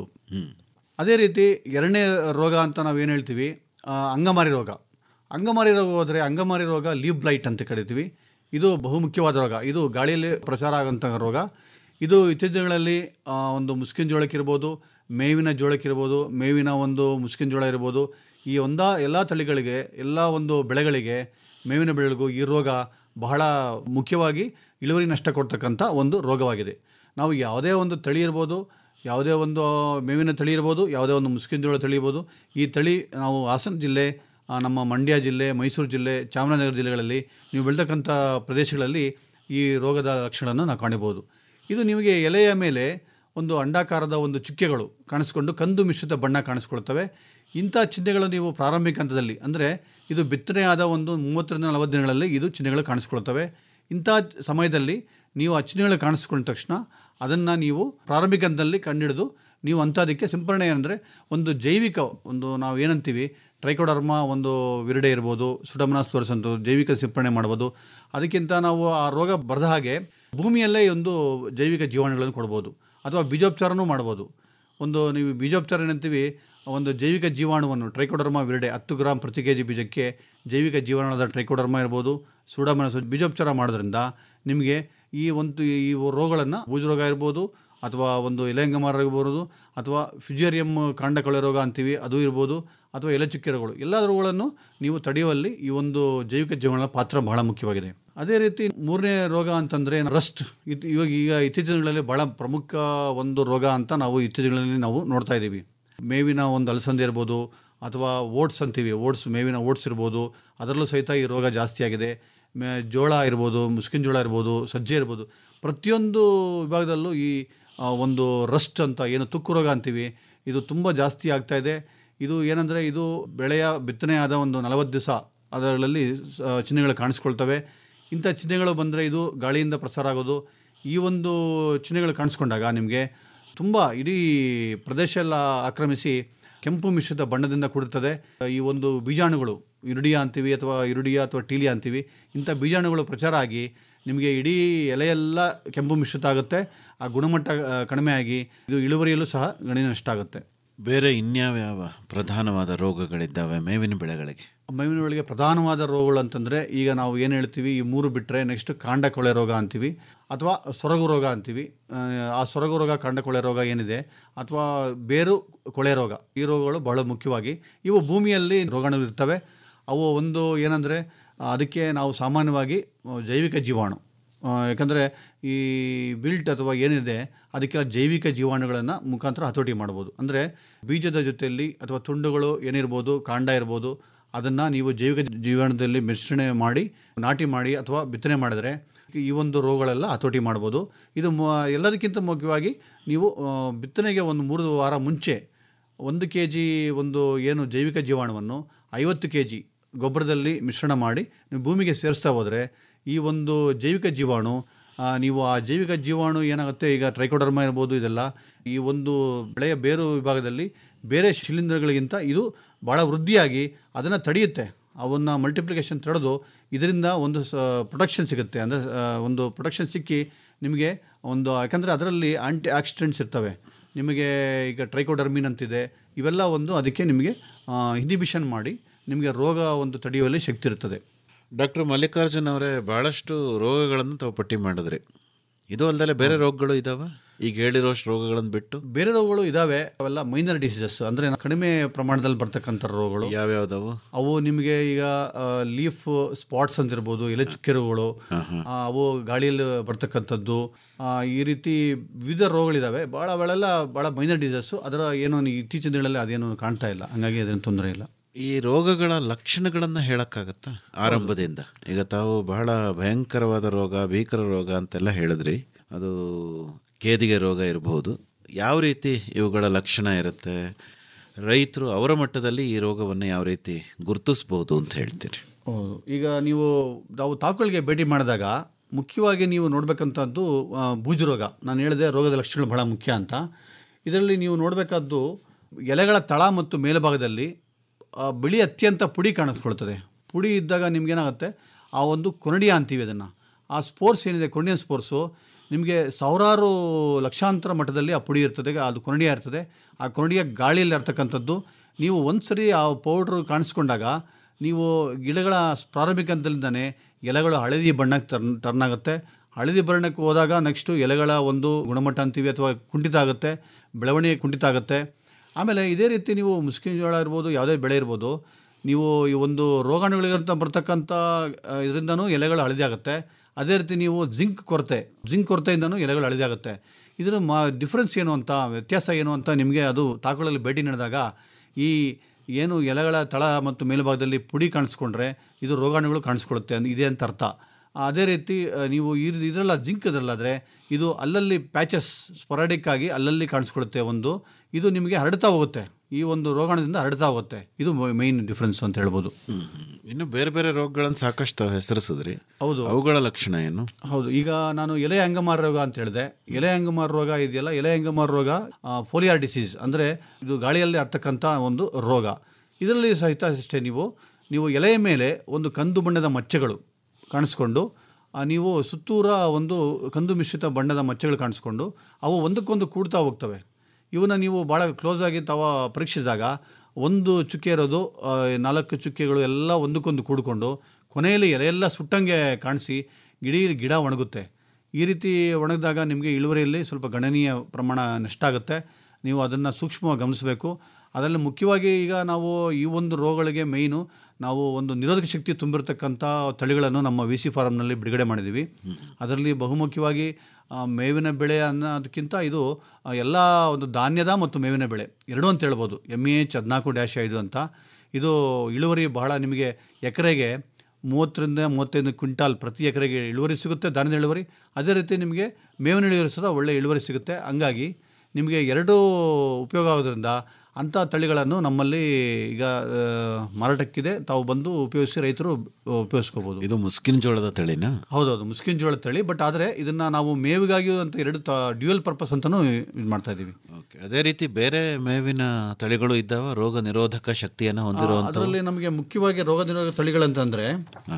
ಅದೇ ರೀತಿ ಎರಡನೇ ರೋಗ ಅಂತ ನಾವೇನು ಹೇಳ್ತೀವಿ ಆ, ಅಂಗಮಾರಿ ರೋಗ ಅಂಗಮಾರಿ ರೋಗ ಹೋದರೆ ಅಂಗಮಾರಿ ರೋಗ ಲೀವ್ ಬ್ಲೈಟ್ ಅಂತ ಕರಿತೀವಿ ಇದು ಬಹುಮುಖ್ಯವಾದ ರೋಗ ಇದು ಗಾಳಿಯಲ್ಲಿ ಪ್ರಚಾರ ಆಗೋಂಥ ರೋಗ ಇದು ಇತ್ತೀಚಿನಗಳಲ್ಲಿ ಆ, ಒಂದು ಮುಸ್ಕಿನ ಜೋಳಕ್ಕಿರ್ಬೋದು ಮೇವಿನ ಜೋಳಕ್ಕಿರ್ಬೋದು ಮೇವಿನ ಒಂದು ಮುಸ್ಕಿನ ಜೋಳ ಇರ್ಬೋದು ಈ ಒಂದ ಎಲ್ಲ ತಳಿಗಳಿಗೆ ಎಲ್ಲ ಒಂದು ಬೆಳೆಗಳಿಗೆ ಮೇವಿನ ಬೆಳೆಗಳಿಗೂ ಈ ರೋಗ ಬಹಳ ಮುಖ್ಯವಾಗಿ ಇಳುವರಿ ನಷ್ಟ ಕೊಡ್ತಕ್ಕಂಥ ಒಂದು ರೋಗವಾಗಿದೆ ನಾವು ಯಾವುದೇ ಒಂದು ತಳಿ ಇರ್ಬೋದು ಯಾವುದೇ ಒಂದು ಮೇವಿನ ತಳಿ ಇರ್ಬೋದು ಯಾವುದೇ ಒಂದು ಮುಸ್ಕಿನ ಜೋಳ ತಳಿ ಇರ್ಬೋದು ಈ ತಳಿ ನಾವು ಹಾಸನ ಜಿಲ್ಲೆ ಆ, ನಮ್ಮ ಮಂಡ್ಯ ಜಿಲ್ಲೆ ಮೈಸೂರು ಜಿಲ್ಲೆ ಚಾಮರಾಜನಗರ ಜಿಲ್ಲೆಗಳಲ್ಲಿ ನೀವು ಬೆಳ್ತಕ್ಕಂಥ ಪ್ರದೇಶಗಳಲ್ಲಿ ಈ ರೋಗದ ಲಕ್ಷಣವನ್ನು ನಾವು ಕಾಣಬಹುದು ಇದು ನಿಮಗೆ ಎಲೆಯ ಮೇಲೆ ಒಂದು ಅಂಡಾಕಾರದ ಒಂದು ಚುಕ್ಕೆಗಳು ಕಾಣಿಸ್ಕೊಂಡು ಕಂದು ಮಿಶ್ರಿತ ಬಣ್ಣ ಕಾಣಿಸ್ಕೊಳ್ತವೆ ಇಂಥ ಚಿಹ್ನೆಗಳು ನೀವು ಪ್ರಾರಂಭಿಕ ಹಂತದಲ್ಲಿ ಅಂದರೆ ಇದು ಬಿತ್ತನೆಯಾದ ಒಂದು ಮೂವತ್ತರಿಂದ ನಲವತ್ತು ದಿನಗಳಲ್ಲಿ ಇದು ಚಿಹ್ನೆಗಳು ಕಾಣಿಸ್ಕೊಳ್ತವೆ ಇಂಥ ಸಮಯದಲ್ಲಿ ನೀವು ಆ ಚಿಹ್ನೆಗಳು ಕಾಣಿಸ್ಕೊಂಡ ತಕ್ಷಣ ಅದನ್ನು ನೀವು ಪ್ರಾರಂಭಿಕ ಹಂತದಲ್ಲಿ ಕಂಡಿಡಿದು ನೀವು ಅಂಥದಕ್ಕೆ ಸಿಂಪರಣೆ ಅಂದರೆ ಒಂದು ಜೈವಿಕ ಒಂದು ನಾವು ಏನಂತೀವಿ ಟ್ರೈಕೋಡರ್ಮ ಒಂದು ವಿರಡೆ ಇರ್ಬೋದು ಸುಡಮನಾಸ್ ತೋರಿಸಂತ ಜೈವಿಕ ಸಿಂಪರಣೆ ಮಾಡ್ಬೋದು ಅದಕ್ಕಿಂತ ನಾವು ಆ ರೋಗ ಬರದ ಹಾಗೆ ಭೂಮಿಯಲ್ಲೇ ಒಂದು ಜೈವಿಕ ಜೀವಾಣುಗಳನ್ನು ಕೊಡ್ಬೋದು ಅಥವಾ ಬೀಜೋಪಚಾರನೂ ಮಾಡ್ಬೋದು ಒಂದು ನೀವು ಬೀಜೋಪಚಾರ ಏನಂತೀವಿ ಒಂದು ಜೈವಿಕ ಜೀವಾಣುವನ್ನು ಟ್ರೈಕೋಡರ್ಮಾ ವಿರಡೆ ಹತ್ತು ಗ್ರಾಮ್ ಪ್ರತಿ ಕೆ ಜಿ ಬೀಜಕ್ಕೆ ಜೈವಿಕ ಜೀವಾಣುವಾದ ಟ್ರೈಕೋಡರ್ಮಾ ಇರ್ಬೋದು ಸೂಡಮನಸ್ ಬೀಜೋಪಚಾರ ಮಾಡೋದ್ರಿಂದ ನಿಮಗೆ ಈ ಒಂದು ಈ ರೋಗಗಳನ್ನು ಬೂಜು ರೋಗ ಇರ್ಬೋದು ಅಥವಾ ಒಂದು ಎಲೆಂಗಮಾರ ಇರ್ಬೋದು ಅಥವಾ ಫಿಜೇರಿಯಂ ಕಾಂಡ ಕೊಳೆ ರೋಗ ಅಂತೀವಿ ಅದು ಇರ್ಬೋದು ಅಥವಾ ಎಲೆ ಚುಕ್ಕೆ ರೋಗಗಳು ಎಲ್ಲ ರೋಗಗಳನ್ನು ನೀವು ತಡೆಯುವಲ್ಲಿ ಈ ಒಂದು ಜೈವಿಕ ಜೀವನ ಪಾತ್ರ ಬಹಳ ಮುಖ್ಯವಾಗಿದೆ ಅದೇ ರೀತಿ ಮೂರನೇ ರೋಗ ಅಂತಂದರೆ ರಸ್ಟ್ ಇದು ಇವಾಗ ಈಗ ಇತ್ತೀಚಿನ ದಿನಗಳಲ್ಲಿ ಬಹಳ ಪ್ರಮುಖ ಒಂದು ರೋಗ ಅಂತ ನಾವು ಇತ್ತೀಚಿನ ದಿನಗಳಲ್ಲಿ ನಾವು ನೋಡ್ತಾ ಇದ್ದೀವಿ ಮೇವಿನ ಒಂದು ಅಲಸಂದೆ ಇರ್ಬೋದು ಅಥವಾ ಓಟ್ಸ್ ಅಂತೀವಿ ಓಟ್ಸ್ ಮೇವಿನ ಓಟ್ಸ್ ಇರ್ಬೋದು ಅದರಲ್ಲೂ ಸಹಿತ ಈ ರೋಗ ಜಾಸ್ತಿ ಆಗಿದೆ ಮೇ ಜೋಳ ಇರ್ಬೋದು ಮುಸ್ಕಿನ ಜೋಳ ಇರ್ಬೋದು ಸಜ್ಜೆ ಇರ್ಬೋದು ಪ್ರತಿಯೊಂದು ವಿಭಾಗದಲ್ಲೂ ಈ ಆ, ಒಂದು ರಸ್ಟ್ ಅಂತ ಏನು ತುಕ್ಕು ರೋಗ ಅಂತೀವಿ ಇದು ತುಂಬ ಜಾಸ್ತಿ ಆಗ್ತಾ ಇದೆ ಇದು ಏನಂದರೆ ಇದು ಬೆಳೆಯ ಬಿತ್ತನೆ ಆದ ಒಂದು ನಲವತ್ತು ದಿವಸ ಅದರಲ್ಲಿ ಆ, ಚಿಹ್ನೆಗಳು ಕಾಣಿಸ್ಕೊಳ್ತವೆ ಇಂಥ ಚಿಹ್ನೆಗಳು ಬಂದರೆ ಇದು ಗಾಳಿಯಿಂದ ಪ್ರಸಾರ ಆಗೋದು ಈ ಒಂದು ಚಿಹ್ನೆಗಳು ಕಾಣಿಸ್ಕೊಂಡಾಗ ನಿಮಗೆ ತುಂಬ ಇಡೀ ಪ್ರದೇಶ ಎಲ್ಲ ಆಕ್ರಮಿಸಿ ಕೆಂಪು ಮಿಶ್ರಿತ ಬಣ್ಣದಿಂದ ಕೂಡಿರ್ತದೆ ಈ ಒಂದು ಬೀಜಾಣುಗಳು ಇರುಡಿಯಾ ಅಂತೀವಿ ಅಥವಾ ಇರುಡಿಯಾ ಅಥವಾ ಟೀಲಿಯಾ ಅಂತೀವಿ ಇಂಥ ಬೀಜಾಣುಗಳು ಪ್ರಚಾರ ಆಗಿ ನಿಮಗೆ ಇಡೀ ಎಲೆಯೆಲ್ಲ ಕೆಂಪು ಮಿಶ್ರಿತ ಆಗುತ್ತೆ ಆ ಗುಣಮಟ್ಟ ಆ, ಕಡಿಮೆ ಆಗಿ ಇದು ಇಳುವರಿಯಲ್ಲೂ ಸಹ ಗಣನೀಯ ನಷ್ಟ ಆಗುತ್ತೆ ಬೇರೆ ಇನ್ಯಾವ್ಯಾವ ಪ್ರಧಾನವಾದ ರೋಗಗಳಿದ್ದಾವೆ ಮೇವಿನ ಬೆಳೆಗಳಿಗೆ ಮೇವಿನ ಬೆಳೆಗೆ ಪ್ರಧಾನವಾದ ರೋಗಗಳು ಅಂತಂದರೆ ಈಗ ನಾವು ಏನು ಹೇಳ್ತೀವಿ ಈ ಮೂರು ಬಿಟ್ಟರೆ ನೆಕ್ಸ್ಟ್ ಕಾಂಡ ಕೊಳೆ ರೋಗ ಅಂತೀವಿ ಅಥವಾ ಸೊರಗು ರೋಗ ಅಂತೀವಿ ಆ, ಆ ಸೊರಗು ರೋಗ ಕಾಂಡ ಕೊಳೆ ರೋಗ ಏನಿದೆ ಅಥವಾ ಬೇರು ಕೊಳೆ ರೋಗ ಈ ರೋಗಗಳು ಬಹಳ ಮುಖ್ಯವಾಗಿ ಇವು ಭೂಮಿಯಲ್ಲಿ ರೋಗಾಣುಗಳು ಇರ್ತವೆ ಅವು ಒಂದು ಏನಂದರೆ ಅದಕ್ಕೆ ನಾವು ಸಾಮಾನ್ಯವಾಗಿ ಆ, ಜೈವಿಕ ಜೀವಾಣು ಆ, ಯಾಕಂದರೆ ಈ ವಿಲ್ಟ್ ಅಥವಾ ಏನಿದೆ ಅದಕ್ಕೆಲ್ಲ ಜೈವಿಕ ಜೀವಾಣುಗಳನ್ನು ಮುಖಾಂತರ ಹತೋಟಿ ಮಾಡ್ಬೋದು ಅಂದರೆ ಬೀಜದ ಜೊತೆಯಲ್ಲಿ ಅಥವಾ ತುಂಡುಗಳು ಏನಿರ್ಬೋದು ಕಾಂಡ ಇರ್ಬೋದು ಅದನ್ನು ನೀವು ಜೈವಿಕ ಜೀವಾಣುದಲ್ಲಿ ಮಿಶ್ರಣೆ ಮಾಡಿ ನಾಟಿ ಮಾಡಿ ಅಥವಾ ಬಿತ್ತನೆ ಮಾಡಿದ್ರೆ ಈ ಒಂದು ರೋಗಗಳೆಲ್ಲ ಹತೋಟಿ ಮಾಡ್ಬೋದು ಇದು ಮ- ಎಲ್ಲದಕ್ಕಿಂತ ಮುಖ್ಯವಾಗಿ ನೀವು ಆ, ಬಿತ್ತನೆಗೆ ಒಂದು ಮೂರು ವಾರ ಮುಂಚೆ ಒಂದು ಕೆ ಜಿ ಒಂದು ಏನು ಜೈವಿಕ ಜೀವಾಣುವನ್ನು ಐವತ್ತು ಕೆ ಜಿ ಗೊಬ್ಬರದಲ್ಲಿ ಮಿಶ್ರಣ ಮಾಡಿ ನೀವು ಭೂಮಿಗೆ ಸೇರಿಸ್ತಾ ಹೋದರೆ ಈ ಒಂದು ಜೈವಿಕ ಜೀವಾಣು ಆ, ನೀವು ಆ ಜೈವಿಕ ಜೀವಾಣು ಏನಾಗುತ್ತೆ ಈಗ ಟ್ರೈಕೋಡರ್ಮ ಇರ್ಬೋದು ಇದೆಲ್ಲ ಈ ಒಂದು ಬೆಳೆಯ ಬೇರು ವಿಭಾಗದಲ್ಲಿ ಬೇರೆ ಶಿಲೀಂಧ್ರಗಳಿಗಿಂತ ಇದು ಭಾಳ ವೃದ್ಧಿಯಾಗಿ ಅದನ್ನು ತಡೆಯುತ್ತೆ ಅವನ್ನ ಮಲ್ಟಿಪ್ಲಿಕೇಶನ್ ತಡೆದು ಇದರಿಂದ ಒಂದು ಸ ಪ್ರೊಟೆಕ್ಷನ್ ಸಿಗುತ್ತೆ ಅಂದರೆ ಒಂದು ಪ್ರೊಟೆಕ್ಷನ್ ಸಿಕ್ಕಿ ನಿಮಗೆ ಒಂದು ಯಾಕಂದರೆ ಅದರಲ್ಲಿ ಆಂಟಿ ಆಕ್ಸಿಡೆಂಟ್ಸ್ ಇರ್ತವೆ ನಿಮಗೆ ಈಗ ಟ್ರೈಕೋಡರ್ಮಿನ್ ಅಂತಿದೆ ಇವೆಲ್ಲ ಒಂದು ಅದಕ್ಕೆ ನಿಮಗೆ ಇನ್ಹಿಬಿಷನ್ ಮಾಡಿ ನಿಮಗೆ ರೋಗ ಒಂದು ತಡೆಯುವಲ್ಲಿ ಶಕ್ತಿ ಇರ್ತದೆ ಡಾಕ್ಟರ್ ಮಲ್ಲಿಕಾರ್ಜುನ್ ಅವರೇ ಭಾಳಷ್ಟು ರೋಗಗಳನ್ನು ತಾವು ಪಟ್ಟಿ ಮಾಡಿದ್ರಿ ಇದು ಅಲ್ಲದೆ ಬೇರೆ ರೋಗಗಳು ಇದಾವ ಈಗ ಹೇಳಿರೋಷ್ಟು ರೋಗಗಳನ್ನು ಬಿಟ್ಟು ಬೇರೆ ರೋಗಗಳು ಇದಾವೆ ಅವೆಲ್ಲ ಮೈನರ್ ಡಿಸೀಸಸ್ ಅಂದರೆ ಕಡಿಮೆ ಪ್ರಮಾಣದಲ್ಲಿ ಬರ್ತಕ್ಕಂಥ ರೋಗಗಳು ಯಾವ್ಯಾವ್ದವು ಅವು ನಿಮಗೆ ಈಗ ಲೀಫ್ ಸ್ಪಾಟ್ಸ್ ಅಂತ ಇರ್ಬೋದು ಎಲೆ ಚುಕ್ಕೆ ರೋಗಗಳು ಆ, ಅವು ಗಾಳಿಯಲ್ಲಿ ಬರ್ತಕ್ಕಂಥದ್ದು ಆ, ಈ ರೀತಿ ವಿವಿಧ ರೋಗಗಳಿದ್ದಾವೆ ಭಾಳ ಅವೆಲ್ಲ ಭಾಳ ಮೈನರ್ ಡಿಸೀಸಸ್ಸು ಅದರ ಏನೋ ಇತ್ತೀಚಿನ ದಿನಗಳಲ್ಲಿ ಅದೇನು ಕಾಣ್ತಾ ಇಲ್ಲ ಹಂಗಾಗಿ ಅದೇನು ತೊಂದರೆ ಇಲ್ಲ ಈ ರೋಗಗಳ ಲಕ್ಷಣಗಳನ್ನು ಹೇಳಕ್ಕಾಗತ್ತಾ ಆರಂಭದಿಂದ ಈಗ ತಾವು ಬಹಳ ಭಯಂಕರವಾದ ರೋಗ ಭೀಕರ ರೋಗ ಅಂತೆಲ್ಲ ಹೇಳಿದ್ರಿ ಅದು ಕೇದಿಗೆ ರೋಗ ಇರಬಹುದು ಯಾವ ರೀತಿ ಇವುಗಳ ಲಕ್ಷಣ ಇರುತ್ತೆ ರೈತರು ಅವರ ಮಟ್ಟದಲ್ಲಿ ಈ ರೋಗವನ್ನು ಯಾವ ರೀತಿ ಗುರುತಿಸ್ಬೋದು ಅಂತ ಹೇಳ್ತೀರಿ ಹೌದು ಈಗ ನೀವು ನಾವು ತಾಕುಗಳಿಗೆ ಭೇಟಿ ಮಾಡಿದಾಗ ಮುಖ್ಯವಾಗಿ ನೀವು ನೋಡಬೇಕಂತದ್ದು ಬೂಜು ರೋಗ ನಾನು ಹೇಳಿದೆ ರೋಗದ ಲಕ್ಷಣಗಳು ಬಹಳ ಮುಖ್ಯ ಅಂತ ಇದರಲ್ಲಿ ನೀವು ನೋಡಬೇಕಾದ್ದು ಎಲೆಗಳ ತಳ ಮತ್ತು ಮೇಲ್ಭಾಗದಲ್ಲಿ ಆ, ಬಿಳಿ ಅತ್ಯಂತ ಪುಡಿ ಕಾಣಿಸ್ಕೊಳ್ತದೆ ಪುಡಿ ಇದ್ದಾಗ ನಿಮ್ಗೇನಾಗುತ್ತೆ ಆ ಒಂದು ಕೊರಡಿಯ ಅಂತೀವಿ ಅದನ್ನು ಆ ಸ್ಪೋರ್ಟ್ಸ್ ಏನಿದೆ ಕೊರಡಿಯನ್ ಸ್ಪೋರ್ಟ್ಸು ನಿಮಗೆ ಸಾವಿರಾರು ಲಕ್ಷಾಂತರ ಮಟ್ಟದಲ್ಲಿ ಆ ಪುಡಿ ಇರ್ತದೆ ಅದು ಕೊರಡಿಯ ಇರ್ತದೆ ಆ ಕೊರಡಿಯ ಗಾಳಿಯಲ್ಲಿ ಇರ್ತಕ್ಕಂಥದ್ದು ನೀವು ಒಂದು ಸರಿ ಆ ಪೌಡ್ರ್ ಕಾಣಿಸ್ಕೊಂಡಾಗ ನೀವು ಗಿಡಗಳ ಪ್ರಾರಂಭಿಕ ಹಂತದಿಂದನೇ ಎಲೆಗಳು ಹಳದಿ ಬಣ್ಣಕ್ಕೆ ಟರ್ನ್ ಟರ್ನ್ ಆಗುತ್ತೆ ಹಳದಿ ಬಣ್ಣಕ್ಕೆ ಹೋದಾಗ ನೆಕ್ಸ್ಟು ಎಲೆಗಳ ಒಂದು ಗುಣಮಟ್ಟ ಅಂತೀವಿ ಅಥವಾ ಕುಂಠಿತ ಆಗುತ್ತೆ ಬೆಳವಣಿಗೆ ಕುಂಠಿತ ಆಗುತ್ತೆ ಆಮೇಲೆ ಇದೇ ರೀತಿ ನೀವು ಮುಸ್ಕಿನ ಜೋಳ ಇರ್ಬೋದು ಯಾವುದೇ ಬೆಳೆ ಇರ್ಬೋದು ನೀವು ಈ ಒಂದು ರೋಗಾಣುಗಳಿಗಂತ ಬರ್ತಕ್ಕಂಥ ಇದರಿಂದನೂ ಎಲೆಗಳು ಹಳದಿ ಆಗುತ್ತೆ ಅದೇ ರೀತಿ ನೀವು ಜಿಂಕ್ ಕೊರತೆ ಜಿಂಕ್ ಕೊರತೆಯಿಂದನೂ ಎಲೆಗಳು ಹಳದಿ ಆಗುತ್ತೆ ಇದರ ಮಾ ಡಿಫ್ರೆನ್ಸ್ ಏನು ಅಂತ ವ್ಯತ್ಯಾಸ ಏನು ಅಂತ ನಿಮಗೆ ಅದು ತಾಕುಗಳಲ್ಲಿ ಭೇಟಿ ನಡೆದಾಗ ಈ ಏನು ಎಲೆಗಳ ತಳ ಮತ್ತು ಮೇಲ್ಭಾಗದಲ್ಲಿ ಪುಡಿ ಕಾಣಿಸ್ಕೊಂಡ್ರೆ ಇದು ರೋಗಾಣುಗಳು ಕಾಣಿಸ್ಕೊಳ್ಳುತ್ತೆ ಅಂದ್- ಇದೆ ಅಂತ ಅರ್ಥ ಅದೇ ರೀತಿ ಆ, ನೀವು ಇದ್- ಇದರಲ್ಲ ಜಿಂಕ್ ಇದರಲ್ಲಾದರೆ ಇದು ಅಲ್ಲಲ್ಲಿ ಪ್ಯಾಚಸ್ ಸ್ಪೊರಾಡಿಕ್ ಆಗಿ ಅಲ್ಲಲ್ಲಿ ಕಾಣಿಸ್ಕೊಳ್ಳುತ್ತೆ ಒಂದು ಇದು ನಿಮಗೆ ಹರಡ್ತಾ ಹೋಗುತ್ತೆ ಈ ಒಂದು ರೋಗಾಣುದಿಂದ ಹರಡ್ತಾ ಹೋಗುತ್ತೆ ಇದು ಮೈನ್ ಡಿಫ್ರೆನ್ಸ್ ಅಂತ ಹೇಳ್ಬೋದು ಇನ್ನು ಬೇರೆ ಬೇರೆ ರೋಗಗಳನ್ನು ಸಾಕಷ್ಟು ಹೆಸರಿಸಿದ್ರಿ ಹೌದು ಅವುಗಳ ಲಕ್ಷಣ ಏನು ಹೌದು ಈಗ ನಾನು ಎಲೆ ಅಂಗಮಾರ ರೋಗ ಅಂತ ಹೇಳಿದೆ ಎಲೆ ಅಂಗಮಾರ ರೋಗ ಇದೆಯಲ್ಲ ಎಲೆ ಅಂಗಮಾರ ರೋಗ ಫೋಲಿಯಾರ್ ಡಿಸೀಸ್ ಅಂದರೆ ಇದು ಗಾಳಿಯಲ್ಲಿ ಹತ್ತಕ್ಕಂಥ ಒಂದು ರೋಗ ಇದರಲ್ಲಿ ಸಹಿತ ಅಷ್ಟೇ ನೀವು ನೀವು ಎಲೆಯ ಮೇಲೆ ಒಂದು ಕಂದು ಬಣ್ಣದ ಮಚ್ಚೆಗಳು ಕಾಣಿಸ್ಕೊಂಡು ಆ, ನೀವು ಸುತ್ತೂರ ಒಂದು ಕಂದು ಮಿಶ್ರಿತ ಬಣ್ಣದ ಮಚ್ಚೆಗಳು ಕಾಣಿಸ್ಕೊಂಡು ಅವು ಒಂದಕ್ಕೊಂದು ಕೂಡ್ತಾ ಹೋಗ್ತವೆ ಇವನ್ನ ನೀವು ಭಾಳ ಕ್ಲೋಸ್ ಆಗಿ ತಾವ ಪರೀಕ್ಷಿಸಿದಾಗ ಒಂದು ಚುಕ್ಕೆ ಇರೋದು ಆ, ನಾಲ್ಕು ಚುಕ್ಕೆಗಳು ಎಲ್ಲ ಒಂದಕ್ಕೊಂದು ಕೂಡಿಕೊಂಡು ಕೊನೆಯಲ್ಲಿ ಎಲೆಯೆಲ್ಲ ಸುಟ್ಟಂಗೆ ಕಾಣಿಸಿ ಇಡೀ ಗಿಡ ಒಣಗುತ್ತೆ ಈ ರೀತಿ ಒಣಗಿದಾಗ ನಿಮಗೆ ಇಳುವರಿಯಲ್ಲಿ ಸ್ವಲ್ಪ ಗಣನೀಯ ಪ್ರಮಾಣ ನಷ್ಟ ಆಗುತ್ತೆ ನೀವು ಅದನ್ನು ಸೂಕ್ಷ್ಮವಾಗಿ ಗಮನಿಸಬೇಕು ಅದರಲ್ಲಿ ಮುಖ್ಯವಾಗಿ ಈಗ ನಾವು ಈ ಒಂದು ರೋಗಗಳಿಗೆ ಮೇಯ್ನು ನಾವು ಒಂದು ನಿರೋಧಕ ಶಕ್ತಿ ತುಂಬಿರತಕ್ಕಂಥ ತಳಿಗಳನ್ನು ನಮ್ಮ ವಿ ಸಿ ಫಾರಮ್ನಲ್ಲಿ ಬಿಡುಗಡೆ ಮಾಡಿದ್ದೀವಿ ಅದರಲ್ಲಿ ಬಹುಮುಖ್ಯವಾಗಿ ಆ, ಮೇವಿನ ಬೆಳೆ ಅನ್ನೋದಕ್ಕಿಂತ ಇದು ಆ, ಎಲ್ಲ ಒಂದು ಧಾನ್ಯದ ಮತ್ತು ಮೇವಿನ ಬೆಳೆ ಎರಡೂ ಅಂತ ಹೇಳ್ಬೋದು ಎಮ್ ಎಚ್ ಹದಿನಾಲ್ಕು ಡ್ಯಾಶ್ ಐದು ಅಂತ ಇದು ಇಳುವರಿ ಬಹಳ ನಿಮಗೆ ಎಕರೆಗೆ ಮೂವತ್ತರಿಂದ ಮೂವತ್ತೈದು ಕ್ವಿಂಟಾಲ್ ಪ್ರತಿ ಎಕರೆಗೆ ಇಳುವರಿ ಸಿಗುತ್ತೆ ಧಾನ್ಯದ ಇಳುವರಿ ಅದೇ ರೀತಿ ನಿಮಗೆ ಮೇವಿನ ಇಳುವರಿ ಸಹ ಒಳ್ಳೆ ಇಳುವರಿ ಸಿಗುತ್ತೆ ಹಂಗಾಗಿ ನಿಮಗೆ ಎರಡೂ ಉಪಯೋಗ ಆಗೋದ್ರಿಂದ ಅಂಥ ತಳಿಗಳನ್ನು ನಮ್ಮಲ್ಲಿ ಈಗ ಆ, ಮಾರಾಟಕ್ಕಿದೆ ತಾವು ಬಂದು ಉಪಯೋಗಿಸಿ ರೈತರು ಉಪಯೋಗಿಸ್ಕೋಬೋದು ಇದು ಮುಸ್ಕಿನ ಜೋಳದ ತಳಿನಾ ಹೌದೌದು ಮುಸ್ಕಿನ್ ಜೋಳದ ತಳಿ ಬಟ್ ಆದರೆ ಇದನ್ನು ನಾವು ಮೇವಿಗಾಗಿ ಅಂತ ಎರಡು ಡ್ಯೂಯಲ್ ಪರ್ಪಸ್ ಅಂತಲೂ ಇದು ಮಾಡ್ತಾ ಇದ್ದೀವಿ ಓಕೆ ಅದೇ ರೀತಿ ಬೇರೆ ಮೇವಿನ ತಳಿಗಳು ಇದ್ದಾವ ರೋಗ ನಿರೋಧಕ ಶಕ್ತಿಯನ್ನು ಹೊಂದಿರುವಂಥವು ಅದರಲ್ಲಿ ನಮಗೆ ಮುಖ್ಯವಾಗಿ ರೋಗ ನಿರೋಧಕ ತಳಿಗಳಂತಂದರೆ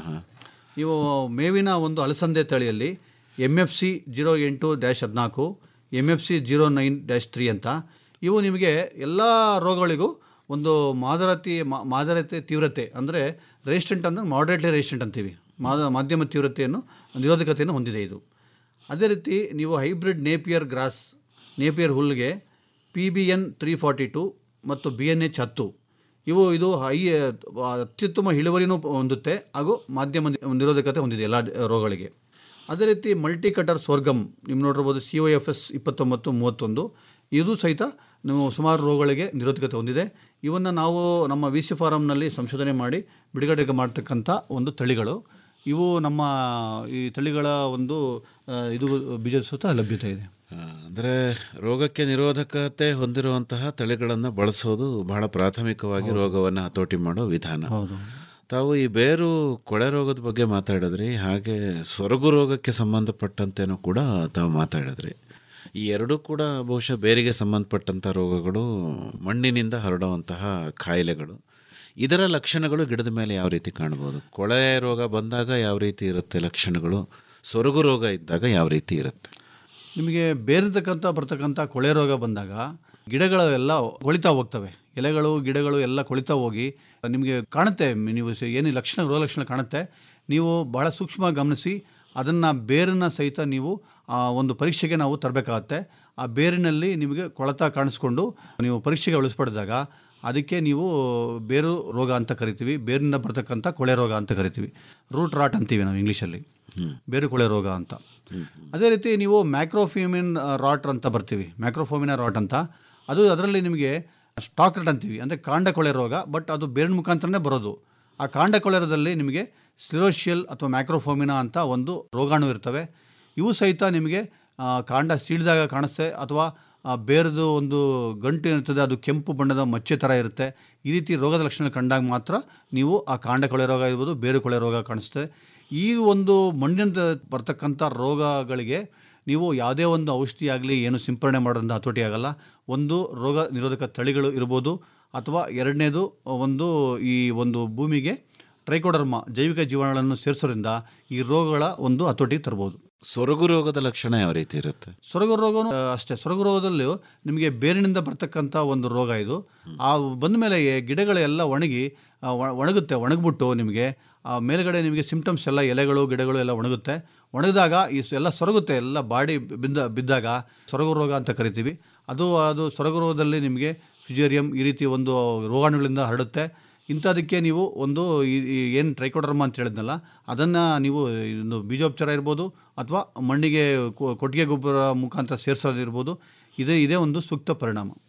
ನೀವು ಮೇವಿನ ಒಂದು ಅಲಸಂದೆ ತಳಿಯಲ್ಲಿ ಎಮ್ ಎಫ್ ಸಿ ಜೀರೋ ಎಂಟು ಡ್ಯಾಶ್ ಹದಿನಾಲ್ಕು M F C zero nine dash three ಅಂತ ಇವು ನಿಮಗೆ ಎಲ್ಲ ರೋಗಗಳಿಗೂ ಒಂದು ಮಾದರತಿ ಮಾ- ಮಾದರತೆ ತೀವ್ರತೆ ಅಂದರೆ ರೆಸಿಸ್ಟೆಂಟ್ ಅಂದರೆ ಮಾಡ್ರೇಟ್ಲಿ ರೆಸಿಸ್ಟೆಂಟ್ ಅಂತೀವಿ ಮಾದ ಮಾಧ್ಯಮ ತೀವ್ರತೆಯನ್ನು ನಿರೋಧಕತೆಯನ್ನು ಹೊಂದಿದೆ ಇದು ಅದೇ ರೀತಿ ನೀವು ಹೈಬ್ರಿಡ್ ನೇಪಿಯರ್ ಗ್ರಾಸ್ ನೇಪಿಯರ್ ಹುಲ್ಗೆ P B N three forty two ಮತ್ತು ಬಿ ಎನ್ ಎಚ್ ಹತ್ತು ಇವು ಇದು ಹೈ ಅತ್ಯುತ್ತಮ ಇಳುವರಿನೂ ಹೊಂದುತ್ತೆ ಹಾಗೂ ಮಾಧ್ಯಮ ನಿ- ನಿರೋಧಕತೆ ಹೊಂದಿದೆ ಎಲ್ಲ ರೋಗಗಳಿಗೆ ಅದೇ ರೀತಿ ಮಲ್ಟಿ ಕಟರ್ ಸ್ವರ್ಗಮ್ ನೀವು ನೋಡಿರ್ಬೋದು ಸಿ ಒ ಎಫ್ ಎಸ್ ಇಪ್ಪತ್ತೊಂಬತ್ತು ಮೂವತ್ತೊಂದು ಇದು ಸಹಿತ ನೀವು ಸುಮಾರು ರೋಗಗಳಿಗೆ ನಿರೋಧಕತೆ ಹೊಂದಿದೆ ಇವನ್ನು ನಾವು ನಮ್ಮ ವಿ ಸಿ ಫಾರಮ್ನಲ್ಲಿ ಸಂಶೋಧನೆ ಮಾಡಿ ಬಿಡುಗಡೆ ಮಾಡ್ತಕ್ಕಂಥ ಒಂದು ತಳಿಗಳು ಇವು ನಮ್ಮ ಈ ತಳಿಗಳ ಒಂದು ಆ, ಇದು ಬೀಜದ ಸುತ್ತ ಲಭ್ಯತೆ ಇದೆ ಅಂದರೆ ರೋಗಕ್ಕೆ ನಿರೋಧಕತೆ ಹೊಂದಿರುವಂತಹ ತಳಿಗಳನ್ನು ಬಳಸೋದು ಬಹಳ ಪ್ರಾಥಮಿಕವಾಗಿ ರೋಗವನ್ನು ಹತೋಟಿ ಮಾಡೋ ವಿಧಾನ ಹೌದು ತಾವು ಈ ಬೇರು ಕೊಳೆ ರೋಗದ ಬಗ್ಗೆ ಮಾತಾಡಿದ್ರಿ ಹಾಗೆ ಸೊರಗು ರೋಗಕ್ಕೆ ಸಂಬಂಧಪಟ್ಟಂತೆನೂ ಕೂಡ ತಾವು ಮಾತಾಡಿದ್ರಿ ಈ ಎರಡೂ ಕೂಡ ಬಹುಶಃ ಬೇರಿಗೆ ಸಂಬಂಧಪಟ್ಟಂಥ ರೋಗಗಳು ಮಣ್ಣಿನಿಂದ ಹರಡುವಂತಹ ಕಾಯಿಲೆಗಳು ಇದರ ಲಕ್ಷಣಗಳು ಗಿಡದ ಮೇಲೆ ಯಾವ ರೀತಿ ಕಾಣ್ಬೋದು ಕೊಳೆ ರೋಗ ಬಂದಾಗ ಯಾವ ರೀತಿ ಇರುತ್ತೆ ಲಕ್ಷಣಗಳು ಸೊರಗು ರೋಗ ಇದ್ದಾಗ ಯಾವ ರೀತಿ ಇರುತ್ತೆ ನಿಮಗೆ ಬೇರೆತಕ್ಕಂಥ ಬರ್ತಕ್ಕಂಥ ಕೊಳೆ ರೋಗ ಬಂದಾಗ ಗಿಡಗಳು ಎಲ್ಲ ಕೊಳಿತಾ ಹೋಗ್ತವೆ ಎಲೆಗಳು ಗಿಡಗಳು ಎಲ್ಲ ಕೊಳಿತಾ ಹೋಗಿ ನಿಮಗೆ ಕಾಣುತ್ತೆ ನೀವು ಸ- ಏನು ಲಕ್ಷಣ ರೋಗ ಲಕ್ಷಣ ಕಾಣುತ್ತೆ ನೀವು ಬಹಳ ಸೂಕ್ಷ್ಮವಾಗಿ ಗಮನಿಸಿ ಅದನ್ನು ಬೇರನ್ನು ಸಹಿತ ನೀವು ಆ, ಒಂದು ಪರೀಕ್ಷೆಗೆ ನಾವು ತರಬೇಕಾಗತ್ತೆ ಆ ಬೇರಿನಲ್ಲಿ ನಿಮಗೆ ಕೊಳತ ಕಾಣಿಸ್ಕೊಂಡು ನೀವು ಪರೀಕ್ಷೆಗೆ ಒಳಿಸ್ಪಡಿದಾಗ ಅದಕ್ಕೆ ನೀವು ಬೇರು ರೋಗ ಅಂತ ಕರಿತೀವಿ ಬೇರಿನಿಂದ ಬರ್ತಕ್ಕಂಥ ಕೊಳೆ ರೋಗ ಅಂತ ಕರಿತೀವಿ ರೂಟ್ ರಾಟ್ ಅಂತೀವಿ ನಾವು ಇಂಗ್ಲೀಷಲ್ಲಿ ಬೇರು ಕೊಳೆ ರೋಗ ಅಂತ ಅದೇ ರೀತಿ ನೀವು ಮ್ಯಾಕ್ರೋಫ್ಯೂಮಿನ್ ರಾಟ್ ಅಂತ ಬರ್ತೀವಿ ಮ್ಯಾಕ್ರೋಫೋಮಿನ ರಾಟ್ ಅಂತ ಅದು ಅದರಲ್ಲಿ ನಿಮಗೆ ಸ್ಟಾಕ್ ರಟ್ ಅಂತೀವಿ ಅಂದರೆ ಕಾಂಡ ಕೊಳೆ ರೋಗ ಬಟ್ ಅದು ಬೇರಿನ ಮುಖಾಂತರನೇ ಬರೋದು ಆ ಕಾಂಡ ಕೊಳೆರದಲ್ಲಿ ನಿಮಗೆ ಸ್ಲಿರೋಶಿಯಲ್ ಅಥವಾ ಮ್ಯಾಕ್ರೋಫೋಮಿನಾ ಅಂತ ಒಂದು ರೋಗಾಣು ಇರ್ತವೆ ಇವು ಸಹಿತ ನಿಮಗೆ ಆ, ಕಾಂಡ ಸೀಳಿದಾಗ ಕಾಣಿಸುತ್ತೆ ಅಥವಾ ಆ ಬೇರದು ಒಂದು ಗಂಟು ಇರ್ತದೆ ಅದು ಕೆಂಪು ಬಣ್ಣದ ಮಚ್ಚೆ ಥರ ಇರುತ್ತೆ ಈ ರೀತಿ ರೋಗದ ಲಕ್ಷಣ ಕಂಡಾಗ ಮಾತ್ರ ನೀವು ಆ ಕಾಂಡ ಕೊಳೆ ರೋಗ ಇರ್ಬೋದು ಬೇರು ಕೊಳೆ ರೋಗ ಕಾಣಿಸುತ್ತೆ ಈ ಒಂದು ಮಣ್ಣಿನಿಂದ ಬರ್ತಕ್ಕಂಥ ರೋಗಗಳಿಗೆ ನೀವು ಯಾವುದೇ ಒಂದು ಔಷಧಿ ಆಗಲಿ ಏನು ಸಿಂಪರಣೆ ಮಾಡೋದ್ರಿಂದ ಹತೋಟಿ ಆಗಲ್ಲ ಒಂದು ರೋಗ ನಿರೋಧಕ ತಳಿಗಳು ಇರ್ಬೋದು ಅಥವಾ ಎರಡನೇದು ಒಂದು ಈ ಒಂದು ಭೂಮಿಗೆ ಟ್ರೈಕೋಡರ್ಮ ಜೈವಿಕ ಜೀವಾಣುಗಳನ್ನು ಸೇರಿಸೋದ್ರಿಂದ ಈ ರೋಗಗಳ ಒಂದು ಹತೋಟಿ ತರ್ಬೋದು ಸೊರಗು ರೋಗದ ಲಕ್ಷಣ ಯಾವ ರೀತಿ ಇರುತ್ತೆ ಸೊರಗು ರೋಗನೂ ಆ, ಅಷ್ಟೇ ಸೊರಗು ರೋಗದಲ್ಲೂ ನಿಮಗೆ ಬೇರಿನಿಂದ ಬರ್ತಕ್ಕಂಥ ಒಂದು ರೋಗ ಇದು ಆ ಬಂದ ಮೇಲೆ ಗಿಡಗಳೆಲ್ಲ ಒಣಗಿ ಆ, ಒಣ- ಒಣಗುತ್ತೆ ಒಣಗಿಬಿಟ್ಟು ನಿಮಗೆ ಆ ಮೇಲ್ಗಡೆ ನಿಮಗೆ ಸಿಂಪ್ಟಮ್ಸ್ ಎಲ್ಲ ಎಲೆಗಳು ಗಿಡಗಳು ಎಲ್ಲ ಒಣಗುತ್ತೆ ಒಣಗಿದಾಗ ಈ ಸ- ಎಲ್ಲ ಸೊರಗುತ್ತೆ ಎಲ್ಲ ಬಾಡಿ ಬಿದ್ದ ಬಿದ್ದಾಗ ಸೊರಗು ರೋಗ ಅಂತ ಕರಿತೀವಿ ಅದು ಅದು ಸೊರಗು ರೋಗದಲ್ಲಿ ನಿಮಗೆ ಫಿಜೇರಿಯಂ ಈ ರೀತಿ ಒಂದು ರೋಗಾಣುಗಳಿಂದ ಹರಡುತ್ತೆ ಇಂಥದಕ್ಕೆ ನೀವು ಒಂದು ಏನು ಟ್ರೈಕೋಡರ್ಮ ಅಂತ ಹೇಳಿದ್ನಲ್ಲ ಅದನ್ನು ನೀವು ಒಂದು ಬೀಜೋಪಚಾರ ಇರ್ಬೋದು ಅಥವಾ ಮಣ್ಣಿಗೆ ಕೊ- ಕೊಟ್ಟಿಗೆ ಗೊಬ್ಬರ ಮುಖಾಂತರ ಸೇರಿಸೋದಿರ್ಬೋದು ಇದೇ ಇದೇ ಒಂದು ಸೂಕ್ತ ಪರಿಣಾಮ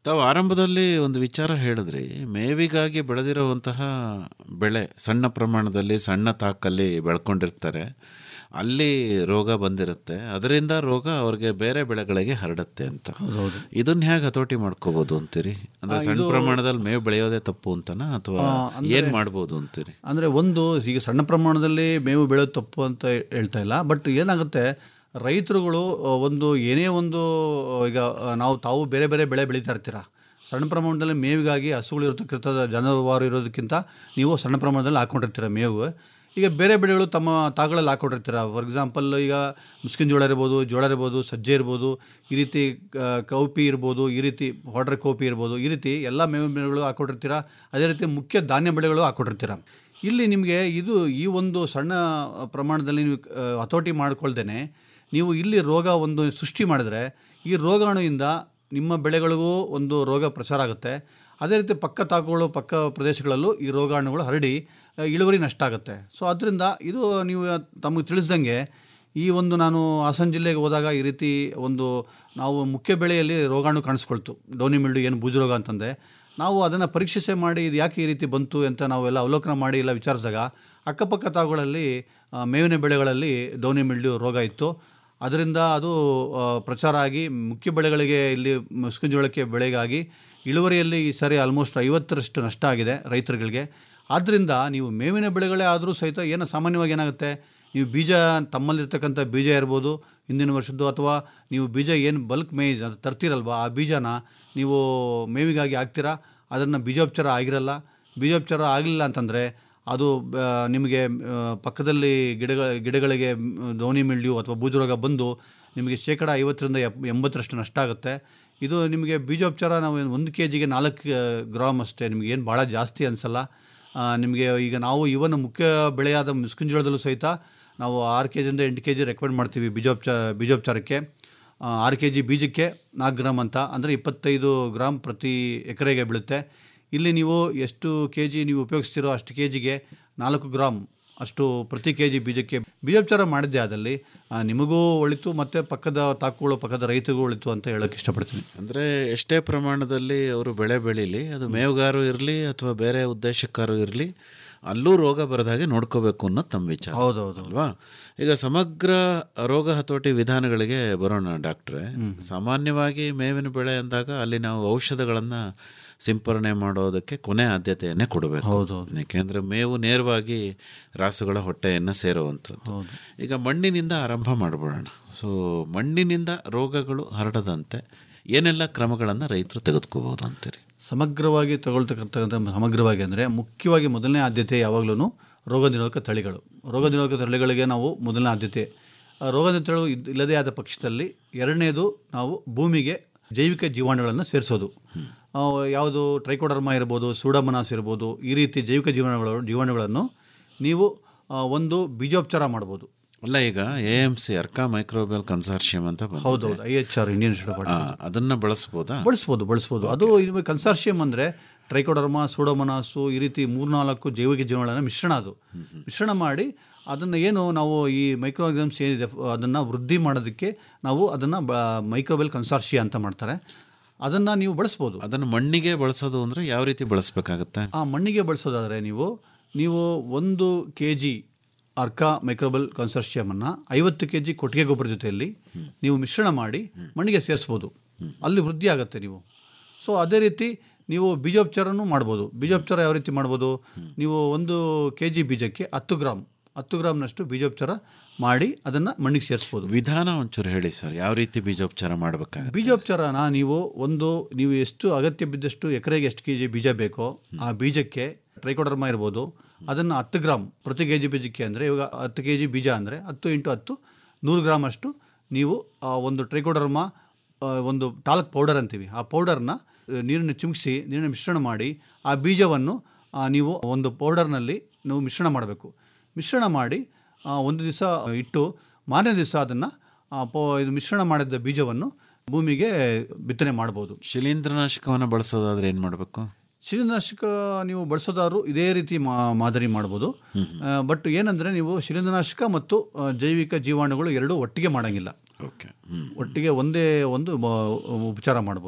ತಾವು ಆರಂಭದಲ್ಲಿ ಒಂದು ವಿಚಾರ ಹೇಳಿದ್ರಿ ಮೇವಿಗಾಗಿ ಬೆಳೆದಿರುವಂತಹ ಬೆಳೆ ಸಣ್ಣ ಪ್ರಮಾಣದಲ್ಲಿ ಸಣ್ಣ ತಾಕಲ್ಲಿ ಬೆಳ್ಕೊಂಡಿರ್ತಾರೆ ಅಲ್ಲಿ ರೋಗ ಬಂದಿರುತ್ತೆ ಅದರಿಂದ ರೋಗ ಅವ್ರಿಗೆ ಬೇರೆ ಬೆಳೆಗಳಿಗೆ ಹರಡುತ್ತೆ ಅಂತ ಇದನ್ನ ಹೇಗೆ ಹತೋಟಿ ಮಾಡ್ಕೋಬಹುದು ಅಂತೀರಿ ಅಂದ್ರೆ ಆ, ಸಣ್ಣ ಇದು- ಪ್ರಮಾಣದಲ್ಲಿ ಮೇವು ಬೆಳೆಯೋದೇ ತಪ್ಪು ಅಂತನಾ ಅಥವಾ ಆ, ಅಂದ್ರೆ- ಏನ್ ಮಾಡ್ಬೋದು ಅಂತೀರಿ ಅಂದರೆ ಒಂದು ಈಗ ಸಣ್ಣ ಪ್ರಮಾಣದಲ್ಲಿ ಮೇವು ಬೆಳೆಯೋದು ತಪ್ಪು ಅಂತ ಹೇಳ್ತಾ ಇಲ್ಲ ಬಟ್ ಏನಾಗುತ್ತೆ ರೈತರುಗಳು ಆ, ಒಂದು ಏನೇ ಒಂದು ಆ, ಈಗ ಆ, ನಾವು ತಾವು ಬೇರೆ ಬೇರೆ ಬೆಳೆ ಬೆಳೀತಾ ಇರ್ತೀರ ಸಣ್ಣ ಪ್ರಮಾಣದಲ್ಲಿ ಮೇವಿಗಾಗಿ ಹಸುಗಳು ಇರತಕ್ಕಂಥ ಜಾನುವಾರು ಇರೋದಕ್ಕಿಂತ ನೀವು ಸಣ್ಣ ಪ್ರಮಾಣದಲ್ಲಿ ಹಾಕ್ಕೊಂಡಿರ್ತೀರ ಮೇವು ಈಗ ಬೇರೆ ಬೆಳೆಗಳು ತಮ್ಮ ತಾಗಳಲ್ಲಿ ಹಾಕ್ಕೊಂಡಿರ್ತೀರ ಫಾರ್ ಎಕ್ಸಾಂಪಲ್ ಈಗ ಮುಸ್ಕಿನ ಜೋಳ ಇರ್ಬೋದು ಜೋಳ ಇರ್ಬೋದು ಸಜ್ಜೆ ಇರ್ಬೋದು ಈ ರೀತಿ ಆ, ಕೌಪಿ ಇರ್ಬೋದು ಈ ರೀತಿ ವಾಟರ್ ಕೌಪಿ ಇರ್ಬೋದು ಈ ರೀತಿ ಎಲ್ಲ ಮೇವು ಬೆಳೆಗಳು ಹಾಕ್ಕೊಂಡಿರ್ತೀರ ಅದೇ ರೀತಿ ಮುಖ್ಯ ಧಾನ್ಯ ಬೆಳೆಗಳು ಹಾಕ್ಕೊಂಡಿರ್ತೀರ ಇಲ್ಲಿ ನಿಮಗೆ ಇದು ಈ ಒಂದು ಸಣ್ಣ ಪ್ರಮಾಣದಲ್ಲಿ ನೀವು ಆ, ಹತೋಟಿ ಮಾಡ್ಕೊಳ್ದೇನೆ ನೀವು ಇಲ್ಲಿ ರೋಗ ಒಂದು ಸೃಷ್ಟಿ ಮಾಡಿದ್ರೆ ಈ ರೋಗಾಣುವಿಂದ ನಿಮ್ಮ ಬೆಳೆಗಳಿಗೂ ಒಂದು ರೋಗ ಪ್ರಚಾರ ಆಗುತ್ತೆ ಅದೇ ರೀತಿ ಪಕ್ಕ ತಾಕುಗಳು ಪಕ್ಕ ಪ್ರದೇಶಗಳಲ್ಲೂ ಈ ರೋಗಾಣುಗಳು ಹರಡಿ ಆ, ಇಳುವರಿ ನಷ್ಟ ಆಗುತ್ತೆ ಸೊ ಅದರಿಂದ ಇದು ನೀವು ತಮಗೆ ತಿಳಿಸ್ದಂಗೆ ಈ ಒಂದು ನಾನು ಹಾಸನ ಜಿಲ್ಲೆಗೆ ಹೋದಾಗ ಈ ರೀತಿ ಒಂದು ನಾವು ಮುಖ್ಯ ಬೆಳೆಯಲ್ಲಿ ರೋಗಾಣು ಕಾಣಿಸ್ಕೊಳ್ತು ಡೌನಿ ಮಿಲ್ಡು ಏನು ಬೂಜು ರೋಗ ಅಂತಂದೆ ನಾವು ಅದನ್ನು ಪರೀಕ್ಷೆ ಮಾಡಿ ಇದು ಯಾಕೆ ಈ ರೀತಿ ಬಂತು ಅಂತ ನಾವೆಲ್ಲ ಅವಲೋಕನ ಮಾಡಿ ಎಲ್ಲ ವಿಚಾರಿಸಿದಾಗ ಅಕ್ಕಪಕ್ಕ ತಾವುಗಳಲ್ಲಿ ಆ, ಮೇವಿನ ಬೆಳೆಗಳಲ್ಲಿ ಡೌನಿ ಮಿಲ್ಡು ರೋಗ ಇತ್ತು ಅದರಿಂದ ಅದು ಆ, ಪ್ರಚಾರ ಆಗಿ ಮುಖ್ಯ ಬೆಳೆಗಳಿಗೆ ಇಲ್ಲಿ ಮುಸ್ಕಿನ ಜೋಳಕ್ಕೆ ಬೆಳೆಗಾಗಿ ಇಳುವರಿಯಲ್ಲಿ ಈ ಸಾರಿ ಆಲ್ಮೋಸ್ಟ್ ಐವತ್ತರಷ್ಟು ನಷ್ಟ ಆಗಿದೆ ರೈತರುಗಳಿಗೆ ಆದ್ದರಿಂದ ನೀವು ಮೇವಿನ ಬೆಳೆಗಳೇ ಆದರೂ ಸಹಿತ ಏನು ಸಾಮಾನ್ಯವಾಗಿ ಏನಾಗುತ್ತೆ ನೀವು ಬೀಜ ತಮ್ಮಲ್ಲಿರ್ತಕ್ಕಂಥ ಬೀಜ ಇರ್ಬೋದು ಹಿಂದಿನ ವರ್ಷದ್ದು ಅಥವಾ ನೀವು ಬೀಜ ಏನು ಬಲ್ಕ್ ಮೇಯ್ಸ್ ಅದು ತರ್ತೀರಲ್ವ ಆ ಬೀಜನ ನೀವು ಮೇವಿಗಾಗಿ ಹಾಕ್ತೀರಾ ಅದನ್ನು ಬೀಜೋಪಚಾರ ಆಗಿರಲ್ಲ ಬೀಜೋಪಚಾರ ಆಗಲಿಲ್ಲ ಅಂತಂದರೆ ಅದು ಆ, ನಿಮಗೆ ಆ, ಪಕ್ಕದಲ್ಲಿ ಗಿಡಗಳ ಗಿಡಗಳಿಗೆ ಮ್, ದೋಣಿ ಮಿಲ್ಡ್ಯೂ ಅಥವಾ ಬೂಜು ರೋಗ ಬಂದು ನಿಮಗೆ ಶೇಕಡ ಐವತ್ತರಿಂದ ಎಪ್ ಎಂಬತ್ತರಷ್ಟು ನಷ್ಟ ಆಗುತ್ತೆ ಇದು ನಿಮಗೆ ಬೀಜೋಪಚಾರ ನಾವು ಏನು ಒಂದು ಕೆ ಜಿಗೆ ನಾಲ್ಕು ಗ್ರಾಮ್ ಅಷ್ಟೇ ನಿಮಗೆ ಏನು ಭಾಳ ಜಾಸ್ತಿ ಅನಿಸಲ್ಲ ನಿಮಗೆ ಈಗ ನಾವು ಇವನ್ ಮುಖ್ಯ ಬೆಳೆಯಾದ ಮುಸ್ಕಿಂಜೋಳದಲ್ಲೂ ಸಹಿತ ನಾವು ಆರು ಕೆ ಜಿಯಿಂದ ಎಂಟು ಕೆ ಜಿ ರೆಕಮೆಂಡ್ ಮಾಡ್ತೀವಿ ಬೀಜೋಪಚಾರ ಬೀಜೋಪಚಾರಕ್ಕೆ ಆ, ಆರು ಕೆ ಜಿ ಬೀಜಕ್ಕೆ ನಾಲ್ಕು ಗ್ರಾಮ್ ಅಂತ ಅಂದರೆ ಇಪ್ಪತ್ತೈದು ಗ್ರಾಮ್ ಪ್ರತಿ ಎಕರೆಗೆ ಬೀಳುತ್ತೆ ಇಲ್ಲಿ ನೀವು ಎಷ್ಟು ಕೆ ಜಿ ನೀವು ಉಪಯೋಗಿಸ್ತೀರೋ ಅಷ್ಟು ಕೆ ಜಿಗೆ ನಾಲ್ಕು ಗ್ರಾಮ್ ಅಷ್ಟು ಪ್ರತಿ ಕೆ ಜಿ ಬೀಜಕ್ಕೆ ಬೀಜೋಪಚಾರ ಮಾಡಿದ್ದೆ ಆದಲ್ಲಿ ಆ, ನಿಮಗೂ ಒಳಿತು ಮತ್ತು ಪಕ್ಕದ ತಾಕುಗಳು ಪಕ್ಕದ ರೈತರಿಗೂ ಒಳಿತು ಅಂತ ಹೇಳೋಕ್ಕೆ ಇಷ್ಟಪಡ್ತೀನಿ ಅಂದ್ರೆ ಎಷ್ಟೇ ಪ್ರಮಾಣದಲ್ಲಿ ಅವರು ಬೆಳೆ ಬೆಳೀಲಿ ಅದು ಮೇವುಗಾರು ಇರಲಿ ಅಥವಾ ಬೇರೆ ಉದ್ದೇಶಕ್ಕಾರು ಇರಲಿ ಅಲ್ಲೂ ರೋಗ ಬರದ ಹಾಗೆ ನೋಡ್ಕೋಬೇಕು ಅನ್ನೋದು ತಮ್ಮ ವಿಚಾರ ಹೌದೌದು. ಅಲ್ವಾ ಈಗ ಸಮಗ್ರ ರೋಗ ಹತೋಟಿ ವಿಧಾನಗಳಿಗೆ ಬರೋಣ ಡಾಕ್ಟ್ರೆ ಸಾಮಾನ್ಯವಾಗಿ ಮೇವಿನ ಬೆಳೆ ಅಂದಾಗ ಅಲ್ಲಿ ನಾವು ಔಷಧಗಳನ್ನು ಸಿಂಪರಣೆ ಮಾಡೋದಕ್ಕೆ ಕೊನೆ ಆದ್ಯತೆಯನ್ನೇ ಕೊಡಬೇಕು ಹೌದು. ಯಾಕೆಂದ್ರೆ ಮೇವು ನೇರವಾಗಿ ರಾಸುಗಳ ಹೊಟ್ಟೆಯನ್ನು ಸೇರುವಂಥದ್ದು ಈಗ ಮಣ್ಣಿನಿಂದ ಆರಂಭ ಮಾಡಿಬಿಡೋಣ ಸೊ ಮಣ್ಣಿನಿಂದ ರೋಗಗಳು ಹರಡದಂತೆ ಏನೆಲ್ಲ ಕ್ರಮಗಳನ್ನು ರೈತರು ತೆಗೆದುಕೋಬಹುದು ಅಂತೀರಿ ಸಮಗ್ರವಾಗಿ ತಗೊಳ್ತಕ್ಕಂಥ ಸಮಗ್ರವಾಗಿ ಅಂದರೆ ಮುಖ್ಯವಾಗಿ ಮೊದಲನೇ ಆದ್ಯತೆ ಯಾವಾಗಲೂ ರೋಗ ನಿರೋಧಕ ತಳಿಗಳು ರೋಗ ನಿರೋಧಕ ತಳಿಗಳಿಗೆ ನಾವು ಮೊದಲನೇ ಆದ್ಯತೆ ಆ ರೋಗ ನಿರೋಧಕ ತಳಿಗಳು ಇದ್- ಇಲ್ಲದೇ ಆದ ಪಕ್ಷದಲ್ಲಿ ಎರಡನೇದು ನಾವು ಭೂಮಿಗೆ ಜೈವಿಕ ಜೀವಾಣುಗಳನ್ನು ಸೇರಿಸೋದು ಆ, ಯಾವುದು ಟ್ರೈಕೋಡರ್ಮಾ ಇರ್ಬೋದು ಸೂಡಮನಾಸ್ ಇರ್ಬೋದು ಈ ರೀತಿ ಜೈವಿಕ ಜೀವಾಣುಗಳು ಜೀವಾಣುಗಳನ್ನು ನೀವು ಆ, ಒಂದು ಬೀಜೋಪಚಾರ ಮಾಡ್ಬೋದು ಅಲ್ಲ ಈಗ A M C Arka microbial consortium ಅಂತ ಬಂದಿದೆ. ಹೌದೌದು I H R Indian institute ಆ, ಅದನ್ನ ಬಳಸ್ಬೋದಾ ಬಳಸ್ಬೋದು ಬಳಸ್ಬೋದು ಅದು ಇದು ಕನ್ಸಾರ್ಷಿಯಂ ಅಂದರೆ ಟ್ರೈಕೋಡರ್ಮಾ ಸೂಡೋಮನಾಸು ಈ ರೀತಿ ಮೂರ್ನಾಲ್ಕು ಜೈವಿಕ ಜೀವನಗಳನ್ನು ಮಿಶ್ರಣ ಅದು ಮಿಶ್ರಣ ಮಾಡಿ ಅದನ್ನು ಏನು ನಾವು ಈ ಮೈಕ್ರೋ ಆರ್ಗನಿಸಮ್ಸ್ ಏನಿದೆ ಅದನ್ನು ವೃದ್ಧಿ ಮಾಡೋದಕ್ಕೆ ನಾವು ಅದನ್ನು ಮೈಕ್ರೋಬೆಲ್ ಕನ್ಸಾರ್ಷಿಯ ಅಂತ ಮಾಡ್ತಾರೆ ಅದನ್ನು ನೀವು ಬಳಸ್ಬೋದು ಅದನ್ನು ಮಣ್ಣಿಗೆ ಬಳಸೋದು ಅಂದ್ರೆ ಯಾವ ರೀತಿ ಬಳಸಬೇಕಾಗತ್ತೆ ಆ ಮಣ್ಣಿಗೆ ಬಳಸೋದಾದರೆ ನೀವು ನೀವು ಒಂದು ಕೆ ಜಿ ಅರ್ಕಾ ಮೈಕ್ರೋಬಲ್ ಕನ್ಸರ್ಷಿಯಮನ್ನು ಐವತ್ತು ಕೆ ಜಿ ಕೊಟ್ಟಿಗೆ ಗೊಬ್ಬರ ಜೊತೆಯಲ್ಲಿ ನೀವು ಮಿಶ್ರಣ ಮಾಡಿ ಮಣ್ಣಿಗೆ ಸೇರಿಸ್ಬೋದು ಅಲ್ಲಿ ವೃದ್ಧಿ ಆಗುತ್ತೆ ನೀವು ಸೊ ಅದೇ ರೀತಿ ನೀವು ಬೀಜೋಪಚಾರನೂ ಮಾಡ್ಬೋದು ಬೀಜೋಪಚಾರ ಯಾವ ರೀತಿ ಮಾಡ್ಬೋದು ನೀವು ಒಂದು ಕೆ ಜಿ ಬೀಜಕ್ಕೆ ಹತ್ತು ಗ್ರಾಮ್ ಹತ್ತು ಗ್ರಾಮ್ನಷ್ಟು ಬೀಜೋಪಚಾರ ಮಾಡಿ ಅದನ್ನು ಮಣ್ಣಿಗೆ ಸೇರಿಸ್ಬೋದು ವಿಧಾನ ಒಂಚೂರು ಹೇಳಿ ಸರ್ ಯಾವ ರೀತಿ ಬೀಜೋಪಚಾರ ಮಾಡಬೇಕಾಗತ್ತೆ ಬೀಜೋಪಚಾರನ ನೀವು ಒಂದು ನೀವು ಎಷ್ಟು ಅಗತ್ಯ ಬಿದ್ದಷ್ಟು ಎಕರೆಗೆ ಎಷ್ಟು ಕೆ ಜಿ ಬೀಜ ಬೇಕೋ ಆ ಬೀಜಕ್ಕೆ ಟ್ರೈಕೋಡರ್ಮಾ ಇರ್ಬೋದು ಅದನ್ನು ಹತ್ತು ಗ್ರಾಮ್ ಪ್ರತಿ ಕೆ ಜಿ ಬೀಜಕ್ಕೆ ಅಂದರೆ ಇವಾಗ ಹತ್ತು ಕೆ ಜಿ ಬೀಜ ಅಂದರೆ ಹತ್ತು ಇಂಟು ಹತ್ತು ನೂರು ಗ್ರಾಮ್ ಅಷ್ಟು ನೀವು ಆ ಒಂದು ಟ್ರೈಕೋಡರ್ಮಾ ಆ, ಒಂದು ಟಾಲ್ಕ್ ಪೌಡರ್ ಅಂತೀವಿ ಆ ಪೌಡರ್ನ ನೀರನ್ನು ಚಿಮುಕಿಸಿ ನೀರನ್ನು ಮಿಶ್ರಣ ಮಾಡಿ ಆ ಬೀಜವನ್ನು ಆ, ನೀವು ಒಂದು ಪೌಡರ್ನಲ್ಲಿ ನೀವು ಮಿಶ್ರಣ ಮಾಡಬೇಕು ಮಿಶ್ರಣ ಮಾಡಿ ಆ, ಒಂದು ದಿವಸ ಇಟ್ಟು ಮಾರನೇ ದಿವಸ ಅದನ್ನು ಇದು ಮಿಶ್ರಣ ಮಾಡಿದ ಬೀಜವನ್ನು ಭೂಮಿಗೆ ಬಿತ್ತನೆ ಮಾಡ್ಬೋದು ಶಿಲೀಂಧ್ರನಾಶಕವನ್ನು ಬಳಸೋದಾದ್ರೆ ಏನು ಮಾಡಬೇಕು ಶಿಲೀಂಧ್ರನಾಶಕ ನೀವು ಬಳಸೋದಾದ್ರು ಇದೇ ರೀತಿ ಮಾ ಮಾದರಿ ಮಾಡ್ಬೋದು ಬಟ್ ಏನಂದರೆ ನೀವು ಶಿಲೀಂಧ್ರನಾಶಕ ಮತ್ತು ಆ, ಜೈವಿಕ ಜೀವಾಣುಗಳು ಎರಡೂ ಒಟ್ಟಿಗೆ ಮಾಡೋಂಗಿಲ್ಲ ಓಕೆ ಒಟ್ಟಿಗೆ ಒಂದೇ ಒಂದು ಮ- ಉಪಚಾರ ಮಾಡ್ಬೋದು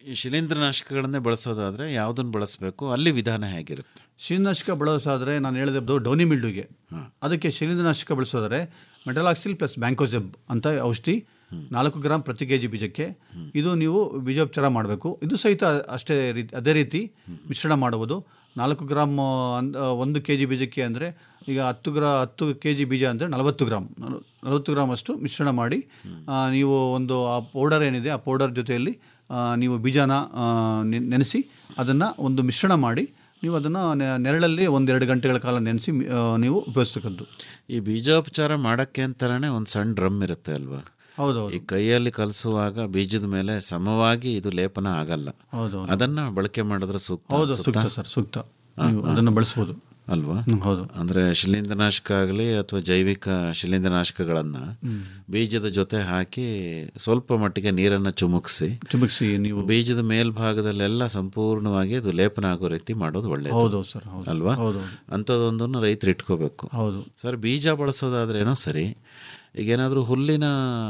ಈ ಶಿಲೀಂಧ್ರನಾಶಕಗಳನ್ನೇ ಬಳಸೋದಾದ್ರೆ ಯಾವುದನ್ನು ಬಳಸಬೇಕು ಅಲ್ಲಿ ವಿಧಾನ ಹೇಗಿರುತ್ತೆ ಶಿಲೀಂಧ್ರನಾಶಕ ಬಳಸೋದಾದ್ರೆ ನಾನು ಹೇಳಿದೆ ಡೌನಿ ಮಿಲ್ಡುಗೆ ಅದಕ್ಕೆ ಶಿಲೀಂಧ್ರನಾಶಕ ಬಳಸೋದಾದ್ರೆ ಮೆಟಲಾಕ್ಸಿಲ್ ಪ್ಲಸ್ ಬ್ಯಾಂಕೋಸೆಬ್ ಅಂತ ಔಷಧಿ ನಾಲ್ಕು ಗ್ರಾಮ್ ಪ್ರತಿ ಕೆ ಜಿ ಬೀಜಕ್ಕೆ ಇದು ನೀವು ಬೀಜೋಪಚಾರ ಮಾಡಬೇಕು ಇದು ಸಹಿತ ಅಷ್ಟೇ ರೀತಿ ಅದೇ ರೀತಿ ಮಿಶ್ರಣ ಮಾಡುವುದು ನಾಲ್ಕು ಗ್ರಾಮ್ ಆ, ಅಂದ್- ಆ, ಒಂದು ಕೆ ಜಿ ಬೀಜಕ್ಕೆ ಅಂದರೆ ಈಗ ಹತ್ತು ಗ್ರಾ ಹತ್ತು ಕೆ ಜಿ ಬೀಜ ಅಂದರೆ ನಲವತ್ತು ಗ್ರಾಮ್ ನಲ- ನಲವತ್ತು ಗ್ರಾಮ್ ಅಷ್ಟು ಮಿಶ್ರಣ ಮಾಡಿ ಆ, ನೀವು ಒಂದು ಆ ಪೌಡರ್ ಏನಿದೆ ಆ ಪೌಡರ್ ಜೊತೆಯಲ್ಲಿ ಆ, ನೀವು ಬೀಜನ ಆ, ನೆನ್- ನೆನೆಸಿ ಅದನ್ನು ಒಂದು ಮಿಶ್ರಣ ಮಾಡಿ ನೀವು ಅದನ್ನು ನೆರಳಲ್ಲಿ ಒಂದೆರಡು ಗಂಟೆಗಳ ಕಾಲ ನೆನೆಸಿ ಆ, ನೀವು ಉಪಯೋಗಿಸ್ತಕ್ಕದ್ದು ಈ ಬೀಜೋಪಚಾರ ಮಾಡಕ್ಕೆ ಅಂತಾನೆ ಒಂದು ಸಣ್ಣ ಡ್ರಮ್ ಇರುತ್ತೆ ಅಲ್ವಾ ಹೌದೌದು ಈ ಕೈಯಲ್ಲಿ ಕಲಸುವಾಗ ಬೀಜದ ಮೇಲೆ ಸಮವಾಗಿ ಇದು ಲೇಪನ ಆಗಲ್ಲ ಹೌದು ಅದನ್ನ ಬಳಕೆ ಮಾಡಿದ್ರೆ ಸೂಕ್ತ ಹೌದು ಅನ್ಸುತ್ತಾ? ಸೂಕ್ತ ಸರ್ ಸೂಕ್ತ ನೀವು ಅದನ್ನು ಬಳಸ್ಬೋದು ಅಲ್ವಾ ಹ್ಮ್, ಹೌದು ಅಂದ್ರೆ ಶಿಲೀಂಧ್ರನಾಶಕ ಆಗಲಿ ಅಥವಾ ಜೈವಿಕ ಶಿಲೀಂಧ್ರನಾಶಕಗಳನ್ನ ಬೀಜದ ಜೊತೆ ಹಾಕಿ ಸ್ವಲ್ಪ ಮಟ್ಟಿಗೆ ನೀರನ್ನು ಚುಮುಕ್ಸಿ ಚುಮುಕ್ಸಿ ನೀವು ಬೀಜದ ಮೇಲ್ಭಾಗದಲ್ಲೆಲ್ಲ ಸಂಪೂರ್ಣವಾಗಿ ಅದು ಲೇಪನ ಆಗೋ ರೀತಿ ಮಾಡೋದು ಒಳ್ಳೆಯದು ಹೌದು ಸರ್ ಹೌದು ಅಲ್ವಾ ಹೌದು ಅಂಥದ್ದೊಂದನ್ನು ರೈತರು ಇಟ್ಕೋಬೇಕು ಹೌದು ಸರ್ ಬೀಜ ಬಳಸೋದಾದ್ರೇನೋ ಸರಿ ಈಗೇನಾದರೂ ಹುಲ್ಲಿನ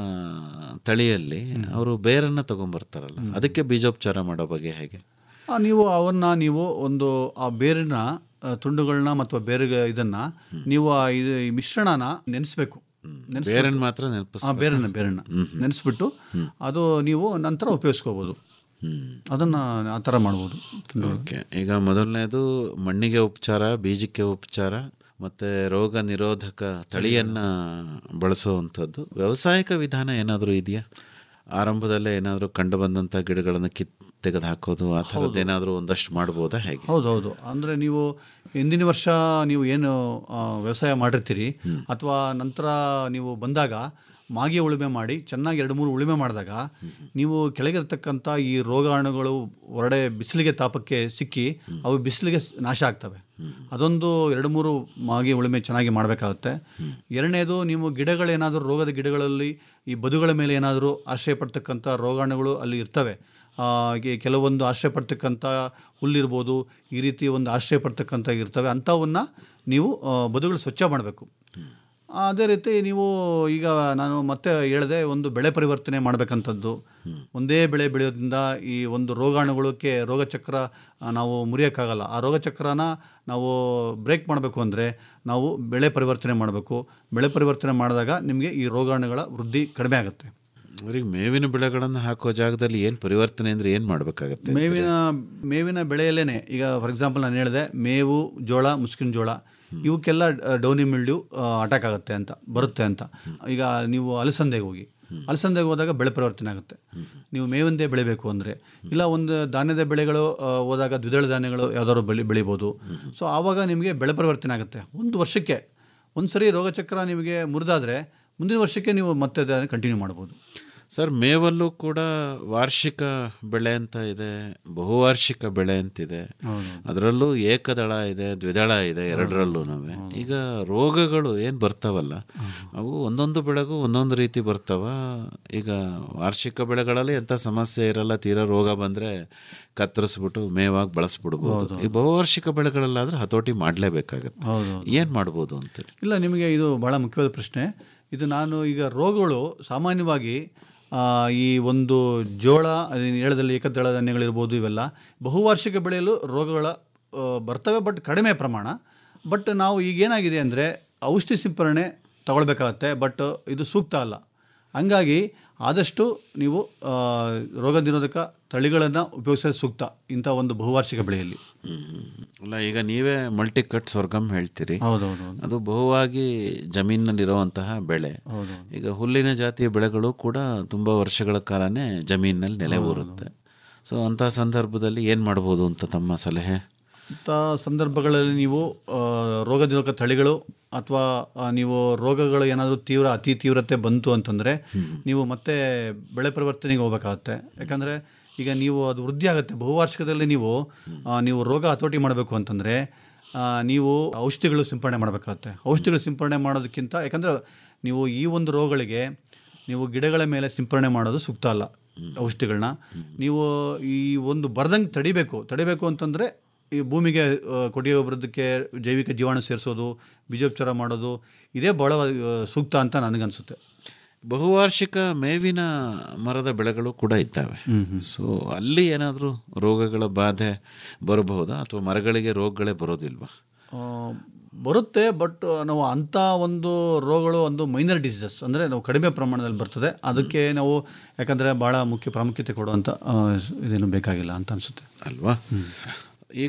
ತಳಿಯಲ್ಲಿ ಅವರು ಬೇರನ್ನು ತಗೊಂಬರ್ತಾರಲ್ಲ ಅದಕ್ಕೆ ಬೀಜೋಪಚಾರ ಮಾಡೋ ಬಗ್ಗೆ ಹೇಗೆ ಆ, ನೀವು ಅವನ್ನ ನೀವು ಒಂದು ಆ ಬೇರಿನ ಆ, ತುಂಡುಗಳನ್ನ ಮತ್ತು ಬೇರೆ ಇದನ್ನ ನೀವು ಆ ಇದು ಈ ಮಿಶ್ರಣನ ನೆನೆಸ್ಬೇಕು ನೆನೆಸ್ಬಿಟ್ಟು- ಬೇರನ್ನ ಮಾತ್ರ ನೆನಪಿಸ್ ಆ ಬೇರನ್ನ ಬೇರನ್ನ ನೆನೆಸ್ಬಿಟ್ಟು ಅದು ನೀವು ನಂತರ ಉಪಯೋಗಿಸ್ಕೋಬೋದು ಅದನ್ನ ಆ ಥರ ಮಾಡ್ಬೋದು ಓಕೆ ಈಗ ಮೊದಲನೇದು ಮಣ್ಣಿಗೆ ಉಪಚಾರ ಬೀಜಕ್ಕೆ ಉಪಚಾರ ಮತ್ತೆ ರೋಗ ನಿರೋಧಕ ತಳಿಯನ್ನ ಬಳಸುವಂಥದ್ದು ವ್ಯಾವಸಾಯಿಕ ವಿಧಾನ ಏನಾದರೂ ಇದೆಯಾ ಆರಂಭದಲ್ಲೇ ಏನಾದರೂ ಕಂಡು ಬಂದಂಥ ಗಿಡಗಳನ್ನು ಕಿತ್ ತೆಗೆದು ಹಾಕೋದು ಆ ಥರದ್ದು ಏನಾದರೂ ಒಂದಷ್ಟು ಮಾಡ್ಬೋದಾ ಹೇಗೆ ಹೌದು ಹೌದು ಅಂದರೆ ನೀವು ಹಿಂದಿನ ವರ್ಷ ನೀವು ಏನು ಆ, ವ್ಯವಸಾಯ ಮಾಡಿರ್ತೀರಿ ಅಥವಾ ನಂತರ ನೀವು ಬಂದಾಗ ಮಾಗಿ ಉಳುಮೆ ಮಾಡಿ ಚೆನ್ನಾಗಿ ಎರಡು ಮೂರು ಉಳುಮೆ ಮಾಡಿದಾಗ ನೀವು ಕೆಳಗಿರ್ತಕ್ಕಂಥ ಈ ರೋಗಾಣುಗಳು ಹೊರಡೆ ಬಿಸಿಲಿಗೆ ತಾಪಕ್ಕೆ ಸಿಕ್ಕಿ ಅವು ಬಿಸಿಲಿಗೆ ಸ್- ನಾಶ ಆಗ್ತವೆ ಅದೊಂದು ಎರಡು ಮೂರು ಮಾಗಿ ಉಳುಮೆ ಚೆನ್ನಾಗಿ ಮಾಡಬೇಕಾಗುತ್ತೆ ಎರಡನೇದು ನೀವು ಗಿಡಗಳೇನಾದರೂ ರೋಗದ ಗಿಡಗಳಲ್ಲಿ ಈ ಬದುಗಳ ಮೇಲೆ ಏನಾದರೂ ಆಶ್ರಯ ಪಡ್ತಕ್ಕಂಥ ರೋಗಾಣುಗಳು ಅಲ್ಲಿ ಇರ್ತವೆ ಆ, ಗೆ- ಕೆಲವೊಂದು ಆಶ್ರಯ ಪಡ್ತಕ್ಕಂಥ ಹುಲ್ಲಿರ್ಬೋದು ಈ ರೀತಿ ಒಂದು ಆಶ್ರಯ ಪಡ್ತಕ್ಕಂಥ ಇರ್ತವೆ ಅಂಥವನ್ನ ನೀವು ಆ, ಬದುಗಳು ಸ್ವಚ್ಛ ಮಾಡಬೇಕು ಅದೇ ರೀತಿ ನೀವು ಈಗ ನಾನು ಮತ್ತೆ ಹೇಳಿದೆ ಒಂದು ಬೆಳೆ ಪರಿವರ್ತನೆ ಮಾಡಬೇಕಂಥದ್ದು ಒಂದೇ ಬೆಳೆ ಬೆಳೆಯೋದ್ರಿಂದ ಈ ಒಂದು ರೋಗಾಣುಗಳಕ್ಕೆ ರೋಗಚಕ್ರ ಆ, ನಾವು ಮುರಿಯೋಕ್ಕಾಗಲ್ಲ ಆ ರೋಗಚಕ್ರನ ನಾವು ಬ್ರೇಕ್ ಮಾಡಬೇಕು ಅಂದರೆ ನಾವು ಬೆಳೆ ಪರಿವರ್ತನೆ ಮಾಡಬೇಕು ಬೆಳೆ ಪರಿವರ್ತನೆ ಮಾಡಿದಾಗ ನಿಮಗೆ ಈ ರೋಗಾಣುಗಳ ವೃದ್ಧಿ ಕಡಿಮೆ ಆಗುತ್ತೆ ಅವ್ರಿಗೆ ಮೇವಿನ ಬೆಳೆಗಳನ್ನು ಹಾಕೋ ಜಾಗದಲ್ಲಿ ಏನು ಪರಿವರ್ತನೆ ಅಂದ್ರೆ ಏನು ಮಾಡಬೇಕಾಗತ್ತೆ ಮೇವಿನ ಮೇವಿನ ಬೆಳೆಯಲ್ಲೇನೆ ಈಗ ಫಾರ್ ಎಕ್ಸಾಂಪಲ್ ನಾನು ಹೇಳಿದೆ ಮೇವು ಜೋಳ ಮುಸ್ಕಿನ ಜೋಳ ಇವಕ್ಕೆಲ್ಲ ಡೌನಿ ಮಿಲ್ಡ್ಯೂ ಅಟ್ಯಾಕ್ ಆಗುತ್ತೆ ಅಂತ ಬರುತ್ತೆ ಅಂತ ಈಗ ನೀವು ಅಲಸಂದೆಗೆ ಹೋಗಿ ಅಲಸಂದೆಗೆ ಹೋದಾಗ ಬೆಳೆ ಪರಿವರ್ತನೆ ಆಗುತ್ತೆ ನೀವು ಮೇವಿಂದೇ ಬೆಳಿಬೇಕು ಅಂದರೆ ಇಲ್ಲ ಒಂದು ಧಾನ್ಯದ ಬೆಳೆಗಳು ಆ, ಹೋದಾಗ ದ್ವಿದಳ ಧಾನ್ಯಗಳು ಯಾವ್ದಾದ್ರು ಬೆಳಿ ಬೆಳಿಬೋದು ಸೊ ಆವಾಗ ನಿಮಗೆ ಬೆಳೆ ಪರಿವರ್ತನೆ ಆಗುತ್ತೆ ಒಂದು ವರ್ಷಕ್ಕೆ ಒಂದು ಸರಿ ರೋಗಚಕ್ರ ನಿಮಗೆ ಮುರಿದಾದರೆ ಮುಂದಿನ ವರ್ಷಕ್ಕೆ ನೀವು ಮತ್ತೆ ಅದನ್ನು ಕಂಟಿನ್ಯೂ ಮಾಡ್ಬೋದು ಸರ್ ಮೇವಲ್ಲೂ ಕೂಡ ವಾರ್ಷಿಕ ಬೆಳೆ ಅಂತ ಇದೆ ಬಹುವಾರ್ಷಿಕ ಬೆಳೆ ಅಂತಿದೆ ಹೌದು. ಅದರಲ್ಲೂ ಏಕದಳ ಇದೆ ದ್ವಿದಳ ಇದೆ ಎರಡರಲ್ಲೂ ಈಗ ರೋಗಗಳು ಏನು ಬರ್ತಾವಲ್ಲ ಅವು ಒಂದೊಂದು ಬೆಳೆಗೂ ಒಂದೊಂದು ರೀತಿ ಬರ್ತಾವ ಈಗ ವಾರ್ಷಿಕ ಬೆಳೆಗಳಲ್ಲಿ ಎಂಥ ಸಮಸ್ಯೆ ಇರಲ್ಲ ತೀರಾ ರೋಗ ಬಂದರೆ ಕತ್ತರಿಸ್ಬಿಟ್ಟು ಮೇವಾಗಿ ಬಳಸ್ಬಿಡ್ಬೋದು ಈ ಬಹುವಾರ್ಷಿಕ ಬೆಳೆಗಳಲ್ಲಾದ್ರೆ ಹತೋಟಿ ಮಾಡಲೇಬೇಕಾಗತ್ತೆ ಹೌದು ಏನು ಮಾಡ್ಬೋದು ಅಂತೇಳಿ ಇಲ್ಲ ನಿಮಗೆ ಇದು ಬಹಳ ಮುಖ್ಯವಾದ ಪ್ರಶ್ನೆ ಇದು ನಾನು ಈಗ ರೋಗಗಳು ಸಾಮಾನ್ಯವಾಗಿ ಆ, ಈ ಒಂದು ಜೋಳ ಅದೇನು ಹೇಳದಲ್ಲಿ ಏಕದಳ ಧಾನ್ಯಗಳಿರ್ಬೋದು ಇವೆಲ್ಲ ಬಹುವಾರ್ಷಿಕ ಬೆಳೆಯಲು ರೋಗಗಳ ಆ, ಬರ್ತವೆ ಬಟ್ ಕಡಿಮೆ ಪ್ರಮಾಣ ಬಟ್ ನಾವು ಈಗ ಏನಾಗಿದೆ ಅಂದರೆ ಔಷಧಿ ಸಿಂಪರಣೆ ತಗೊಳ್ಬೇಕಾಗತ್ತೆ ಬಟ್ ಇದು ಸೂಕ್ತ ಅಲ್ಲ ಹಂಗಾಗಿ ಆದಷ್ಟು ನೀವು ಆ, ರೋಗ ನಿರೋಧಕ ತಳಿಗಳನ್ನು ಉಪಯೋಗಿಸೋದು ಸೂಕ್ತ ಇಂಥ ಒಂದು ಬಹುವಾರ್ಷಿಕ ಬೆಳೆಯಲ್ಲಿ ಅಲ್ಲ ಈಗ ನೀವೇ ಮಲ್ಟಿ ಕಟ್ ಸ್ವರ್ಗಮ್ ಹೇಳ್ತೀರಿ ಹೌದೌದು ಅದು ಬಹುವಾಗಿ ಜಮೀನಿನಲ್ಲಿರುವಂತಹ ಬೆಳೆ ಹೌದು ಈಗ ಹುಲ್ಲಿನ ಜಾತಿಯ ಬೆಳೆಗಳು ಕೂಡ ತುಂಬ ವರ್ಷಗಳ ಕಾಲನೇ ಜಮೀನಿನಲ್ಲಿ ನೆಲೆ ಊರುತ್ತೆ ಸೊ ಅಂತಹ ಸಂದರ್ಭದಲ್ಲಿ ಏನು ಮಾಡ್ಬೋದು ಅಂತ ತಮ್ಮ ಸಲಹೆ ಇಂಥ ಸಂದರ್ಭಗಳಲ್ಲಿ ನೀವು ಆ, ರೋಗ ನಿರೋಧಕ ತಳಿಗಳು ಅಥವಾ ನೀವು ರೋಗಗಳು ಏನಾದರೂ ತೀವ್ರ ಅತಿ ತೀವ್ರತೆ ಬಂತು ಅಂತಂದರೆ ನೀವು ಮತ್ತೆ ಬೆಳೆ ಪರಿವರ್ತನೆಗೆ ಹೋಗ್ಬೇಕಾಗತ್ತೆ ಯಾಕಂದರೆ ಈಗ ನೀವು ಅದು ವೃದ್ಧಿ ಆಗುತ್ತೆ ಬಹುವಾರ್ಷಿಕದಲ್ಲಿ ನೀವು ಆ, ನೀವು ರೋಗ ಹತೋಟಿ ಮಾಡಬೇಕು ಅಂತಂದರೆ ನೀವು ಔಷಧಿಗಳು ಸಿಂಪಡಣೆ ಮಾಡಬೇಕಾಗತ್ತೆ ಔಷಧಿಗಳು ಸಿಂಪಡಣೆ ಮಾಡೋದಕ್ಕಿಂತ ಯಾಕಂದರೆ ನೀವು ಈ ಒಂದು ರೋಗಗಳಿಗೆ ನೀವು ಗಿಡಗಳ ಮೇಲೆ ಸಿಂಪರಣೆ ಮಾಡೋದು ಸೂಕ್ತ ಅಲ್ಲ ಔಷಧಿಗಳನ್ನ ನೀವು ಈ ಒಂದು ಬರ್ದಂಗೆ ತಡಿಬೇಕು ತಡಿಬೇಕು ಅಂತಂದರೆ ಈ ಭೂಮಿಗೆ ಆ, ಕೊಟ್ಟಿಗೆ ಗೊಬ್ಬರದಕ್ಕೆ ಜೈವಿಕ ಜೀವಾಣು ಸೇರಿಸೋದು ಬೀಜೋಪಚಾರ ಮಾಡೋದು ಇದೇ ಭಾಳ ಆ, ಸೂಕ್ತ ಅಂತ ನನಗನ್ಸುತ್ತೆ ಬಹುವಾರ್ಷಿಕ ಮೇವಿನ ಮರದ ಬೆಳೆಗಳು ಕೂಡ ಇದ್ದಾವೆ ಸೊ ಅಲ್ಲಿ ಏನಾದರೂ ರೋಗಗಳ ಬಾಧೆ ಬರಬಹುದಾ ಅಥವಾ ಮರಗಳಿಗೆ ರೋಗಗಳೇ ಬರೋದಿಲ್ವಾ ಆ, ಬರುತ್ತೆ ಬಟ್ ನಾವು ಅಂಥ ಒಂದು ರೋಗಗಳು ಒಂದು ಮೈನರ್ ಡಿಸೀಸಸ್ ಅಂದರೆ ನಾವು ಕಡಿಮೆ ಪ್ರಮಾಣದಲ್ಲಿ ಬರ್ತದೆ ಅದಕ್ಕೆ ನಾವು ಯಾಕಂದರೆ ಭಾಳ ಮುಖ್ಯ ಪ್ರಾಮುಖ್ಯತೆ ಕೊಡುವಂಥ ಆ, ಇದೇನು ಬೇಕಾಗಿಲ್ಲ ಅಂತ ಅನಿಸುತ್ತೆ ಅಲ್ವಾ ಈಗ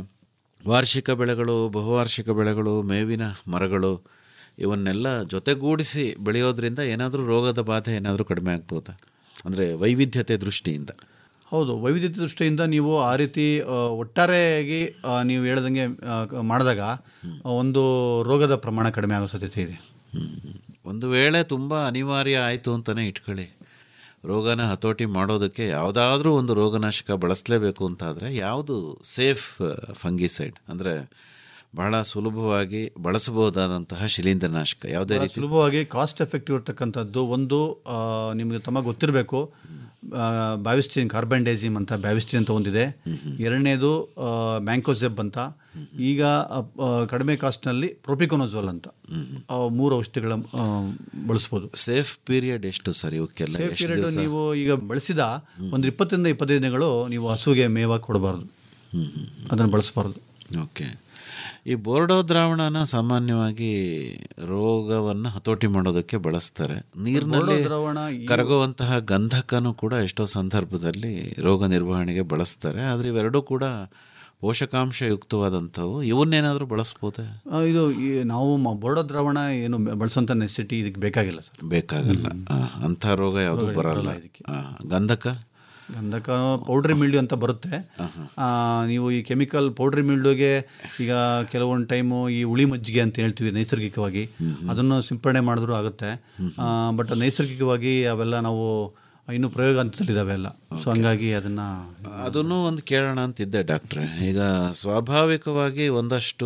ವಾರ್ಷಿಕ ಬೆಳೆಗಳು ಬಹುವಾರ್ಷಿಕ ಬೆಳೆಗಳು ಮೇವಿನ ಮರಗಳು ಇವನ್ನೆಲ್ಲ ಜೊತೆಗೂಡಿಸಿ ಬೆಳೆಯೋದ್ರಿಂದ ಏನಾದರೂ ರೋಗದ ಬಾಧೆ ಏನಾದರೂ ಕಡಿಮೆ ಆಗ್ಬೋದಾ ಅಂದರೆ ವೈವಿಧ್ಯತೆ ದೃಷ್ಟಿಯಿಂದ ಹೌದು ವೈವಿಧ್ಯತೆ ದೃಷ್ಟಿಯಿಂದ ನೀವು ಆ ರೀತಿ ಆ, ಒಟ್ಟಾರೆಯಾಗಿ ಆ, ನೀವು ಹೇಳ್ದಂಗೆ ಆ, ಕ- ಮಾಡಿದಾಗ ಆ, ಒಂದು ರೋಗದ ಪ್ರಮಾಣ ಕಡಿಮೆ ಆಗೋ ಸಾಧ್ಯತೆ ಇದೆ ಒಂದು ವೇಳೆ ತುಂಬ ಅನಿವಾರ್ಯ ಆಯಿತು ಅಂತಲೇ ಇಟ್ಕೊಳ್ಳಿ ರೋಗನ ಹತೋಟಿ ಮಾಡೋದಕ್ಕೆ ಯಾವುದಾದ್ರೂ ಒಂದು ರೋಗನಾಶಕ ಬಳಸಲೇಬೇಕು ಅಂತಾದರೆ ಯಾವುದು ಸೇಫ್ ಫಂಗಿಸೈಡ್ ಅಂದರೆ ಬಹಳ ಸುಲಭವಾಗಿ ಬಳಸಬಹುದಾದಂತಹ ಶಿಲೀಂಧ್ರನಾಶಕ ಯಾವುದೇ ಬಹಳ ರೀತಿ ಸುಲಭವಾಗಿ ಕಾಸ್ಟ್ ಎಫೆಕ್ಟಿವ್ ಇರ್ತಕ್ಕಂಥದ್ದು ಒಂದು ಆ, ನಿಮಗೆ ತಮಗೆ ಗೊತ್ತಿರಬೇಕು ಬ್ಯಾವಿಸ್ಟಿನ್ ಕಾರ್ಬನ್ಡೈಸಿಮ್ ಅಂತ ಬ್ಯಾವಿಸ್ಟಿನ್ ಅಂತ ಒಂದಿದೆ ಎರಡನೇದು ಮ್ಯಾಂಕೋಸೆಬ್ ಅಂತ ಈಗ ಆ, ಆ, ಕಡಿಮೆ ಕಾಸ್ಟ್ನಲ್ಲಿ ಪ್ರೊಪಿಕೊನೋಜೋಲ್ ಅಂತ ಆ, ಮೂರು ಔಷಧಿಗಳ ಆ, ಬಳಸ್ಬೋದು ಸೇಫ್ ಪೀರಿಯಡ್ ಎಷ್ಟು ಸರ್ ಇವಕ್ಕೆಲ್ಲ ಸೇಫ್ ಎಷ್ಟು ಪೀರಿಯಡ್ ದಿವಸ ನೀವು ಈಗ ಬಳಸಿದ ಒಂದು ಇಪ್ಪತ್ತರಿಂದ ಇಪ್ಪತ್ತೈದು ದಿನಗಳು ನೀವು ಹಸುಗೆ ಮೇವಾಗಿ ಕೊಡಬಾರ್ದು ಅದನ್ನು ಬಳಸಬಾರ್ದು ಓಕೆ ಈ ಬೋರ್ಡೋ ದ್ರಾವಣನ ಸಾಮಾನ್ಯವಾಗಿ ರೋಗವನ್ನು ಹತೋಟಿ ಮಾಡೋದಕ್ಕೆ ಬಳಸ್ತಾರೆ ನೀರಿನಲ್ಲಿ ಬೋರ್ಡೋ ದ್ರಾವಣ ಈ- ಕರಗುವಂತಹ ಗಂಧಕನೂ ಕೂಡ ಎಷ್ಟೋ ಸಂದರ್ಭದಲ್ಲಿ ರೋಗ ನಿರ್ವಹಣೆಗೆ ಬಳಸ್ತಾರೆ ಆದರೆ ಇವೆರಡೂ ಕೂಡ ಪೋಷಕಾಂಶ ಯುಕ್ತವಾದಂಥವು ಇವನ್ನೇನಾದರೂ ಬಳಸ್ಬೋದೇ ಆ, ಇದು ಈ ನಾವು ಮ- ಬೋರ್ಡೋ ದ್ರಾವಣ ಏನು ಬಳಸೋಂಥ ನೆಸಿಟಿ ಇದಕ್ಕೆ ಬೇಕಾಗಿಲ್ಲ ಸರ್ ಬೇಕಾಗಲ್ಲ ಆ, ಅಂಥ ರೋಗ ಯಾವುದು ರೋಗ ಬರಲ್ಲ ಬರಲ್ಲ ಇದಕ್ಕೆ. ಆ, ಗಂಧಕ ಗಂಧಕ ಪೌಡ್ರಿ ಮಿಲ್ಡ್ಯೂ ಅಂತ ಬರುತ್ತೆ ಆ, ನೀವು ಈ ಕೆಮಿಕಲ್ ಪೌಡ್ರಿ ಮಿಲ್ಡ್ಯೂಗೆ ಈಗ ಕೆಲವೊಂದು ಟೈಮು ಈ ಉಳಿ ಮಜ್ಜಿಗೆ ಅಂತ ಹೇಳ್ತೀವಿ ನೈಸರ್ಗಿಕವಾಗಿ ಅದನ್ನು ಸಿಂಪಡಣೆ ಮಾಡಿದ್ರು ಆಗುತ್ತೆ ಬಟ್ ನೈಸರ್ಗಿಕವಾಗಿ ಅವೆಲ್ಲ ನಾವು ಇನ್ನೂ ಪ್ರಯೋಗ ಹಂತದಲ್ಲಿದ್ದಾವೆ ಎಲ್ಲ ಸೊ ಹಂಗಾಗಿ ಅದನ್ನು ಅದನ್ನು ಒಂದು ಕೇಳೋಣ ಅಂತಿದ್ದೆ ಡಾಕ್ಟ್ರೆ ಈಗ ಸ್ವಾಭಾವಿಕವಾಗಿ ಒಂದಷ್ಟು